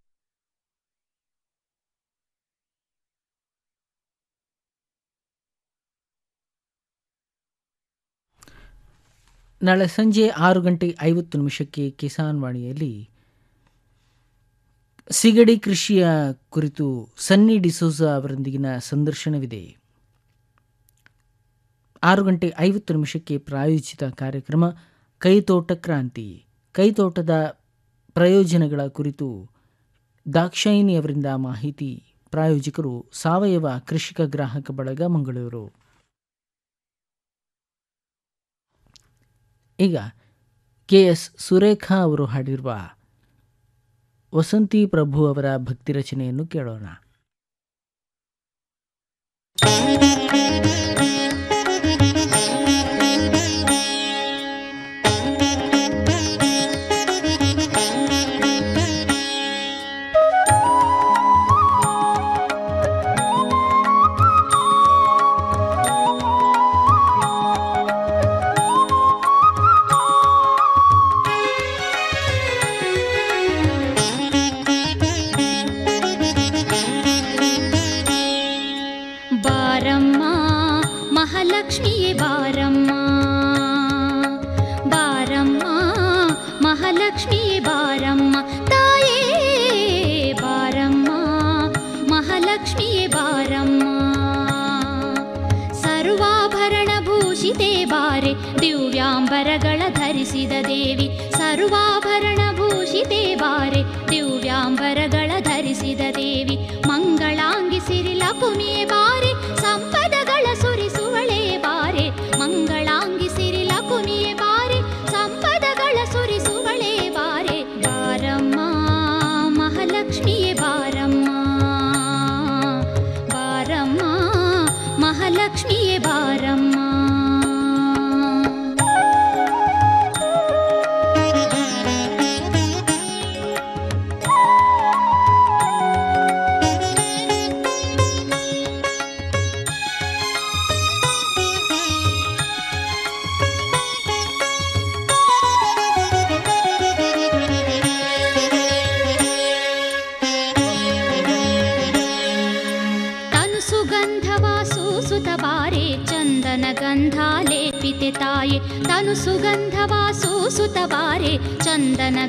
ನಾಳೆ ಸಂಜೆ ಆರು ಗಂಟೆ ಐವತ್ತು ನಿಮಿಷಕ್ಕೆ ಕಿಸಾನ್ ವಾಣಿಯಲ್ಲಿ ಸಿಗಡಿ ಕೃಷಿಯ ಕುರಿತು ಸನ್ನಿ ಡಿಸೋಜಾ ಅವರೊಂದಿಗಿನ ಸಂದರ್ಶನವಿದೆ ಆರು ಗಂಟೆ ಐವತ್ತು ನಿಮಿಷಕ್ಕೆ ಪ್ರಾಯೋಜಿತ ಕಾರ್ಯಕ್ರಮ ಕೈತೋಟ ಕ್ರಾಂತಿ ಕೈತೋಟದ ಪ್ರಯೋಜನಗಳ ಕುರಿತು ದಾಕ್ಷಾಯಿನಿ ಅವರಿಂದ ಮಾಹಿತಿ ಪ್ರಾಯೋಜಕರು ಸಾವಯವ ಕೃಷಿಕ ಗ್ರಾಹಕ ಬಳಗ ಮಂಗಳೂರು ಈಗ ಕೆ ಎಸ್ ಸುರೇಖಾ ಅವರು ಹಾಡಿರುವ ವಸಂತಿ ಪ್ರಭು ಅವರ ಭಕ್ತಿ ರಚನೆಯನ್ನು ಕೇಳೋಣ ಬಾರಮ್ಮ ಮಹಾಲಕ್ಷ್ಮಿಯೇ ಬಾರಮ್ಮ ಬಾರಮ್ಮ ಮಹಾಲಕ್ಷ್ಮಿಯೇ ಬಾರಮ್ಮ ತಾಯೇ ಬಾರಮ್ಮ ಮಹಾಲಕ್ಷ್ಮಿಯೇ ಬಾರಮ್ಮ ಸರ್ವಾಭರಣ ಭೂಷಿತೆ ಬಾರೆ ದಿವ್ಯಾಂಬರಗಳ ಧರಿಸಿದ ದೇವಿ ಸರ್ವ ಸರ್ವಾಭರಣ ಭೂಷಿತೆ ಬಾರೆ ದಿವ್ಯಾಂಬರಗಳ ಧರಿಸಿದ ದೇವಿ ಮಂಗಳಾಂಗಿ ಸಿರಿಲಕುಮಿಯೇ ಬಾರೆ ಸಂಪದಗಳ ಸುರಿಸುವಳೆ ಬಾರೆ ಮಂಗಳಾಂಗಿ ಸಿರಿಲಕುಮಿಯೇ ಬಾರೆ ಸಂಪದಗಳ ಸುರಿಸುವಳೆ ಬಾರೆ ಬಾರಮ್ಮ ಮಹಾಲಕ್ಷ್ಮಿಯೇ ಬಾರಮ್ಮ ಬಾರಮ್ಮ ಮಹಾಲಕ್ಷ್ಮಿಯೇ ಬಾರಮ್ಮ ತನು ಸುಗಂಧವ ಸೂಸುತ ಬಾರೆ ಚಂದನ ಗಂಧ ಲೇಪಿತೆ ತಾಯೆ ತನು ಸುಗಂಧವ ಸೂಸುತ ಬಾರೆ ಚಂದನ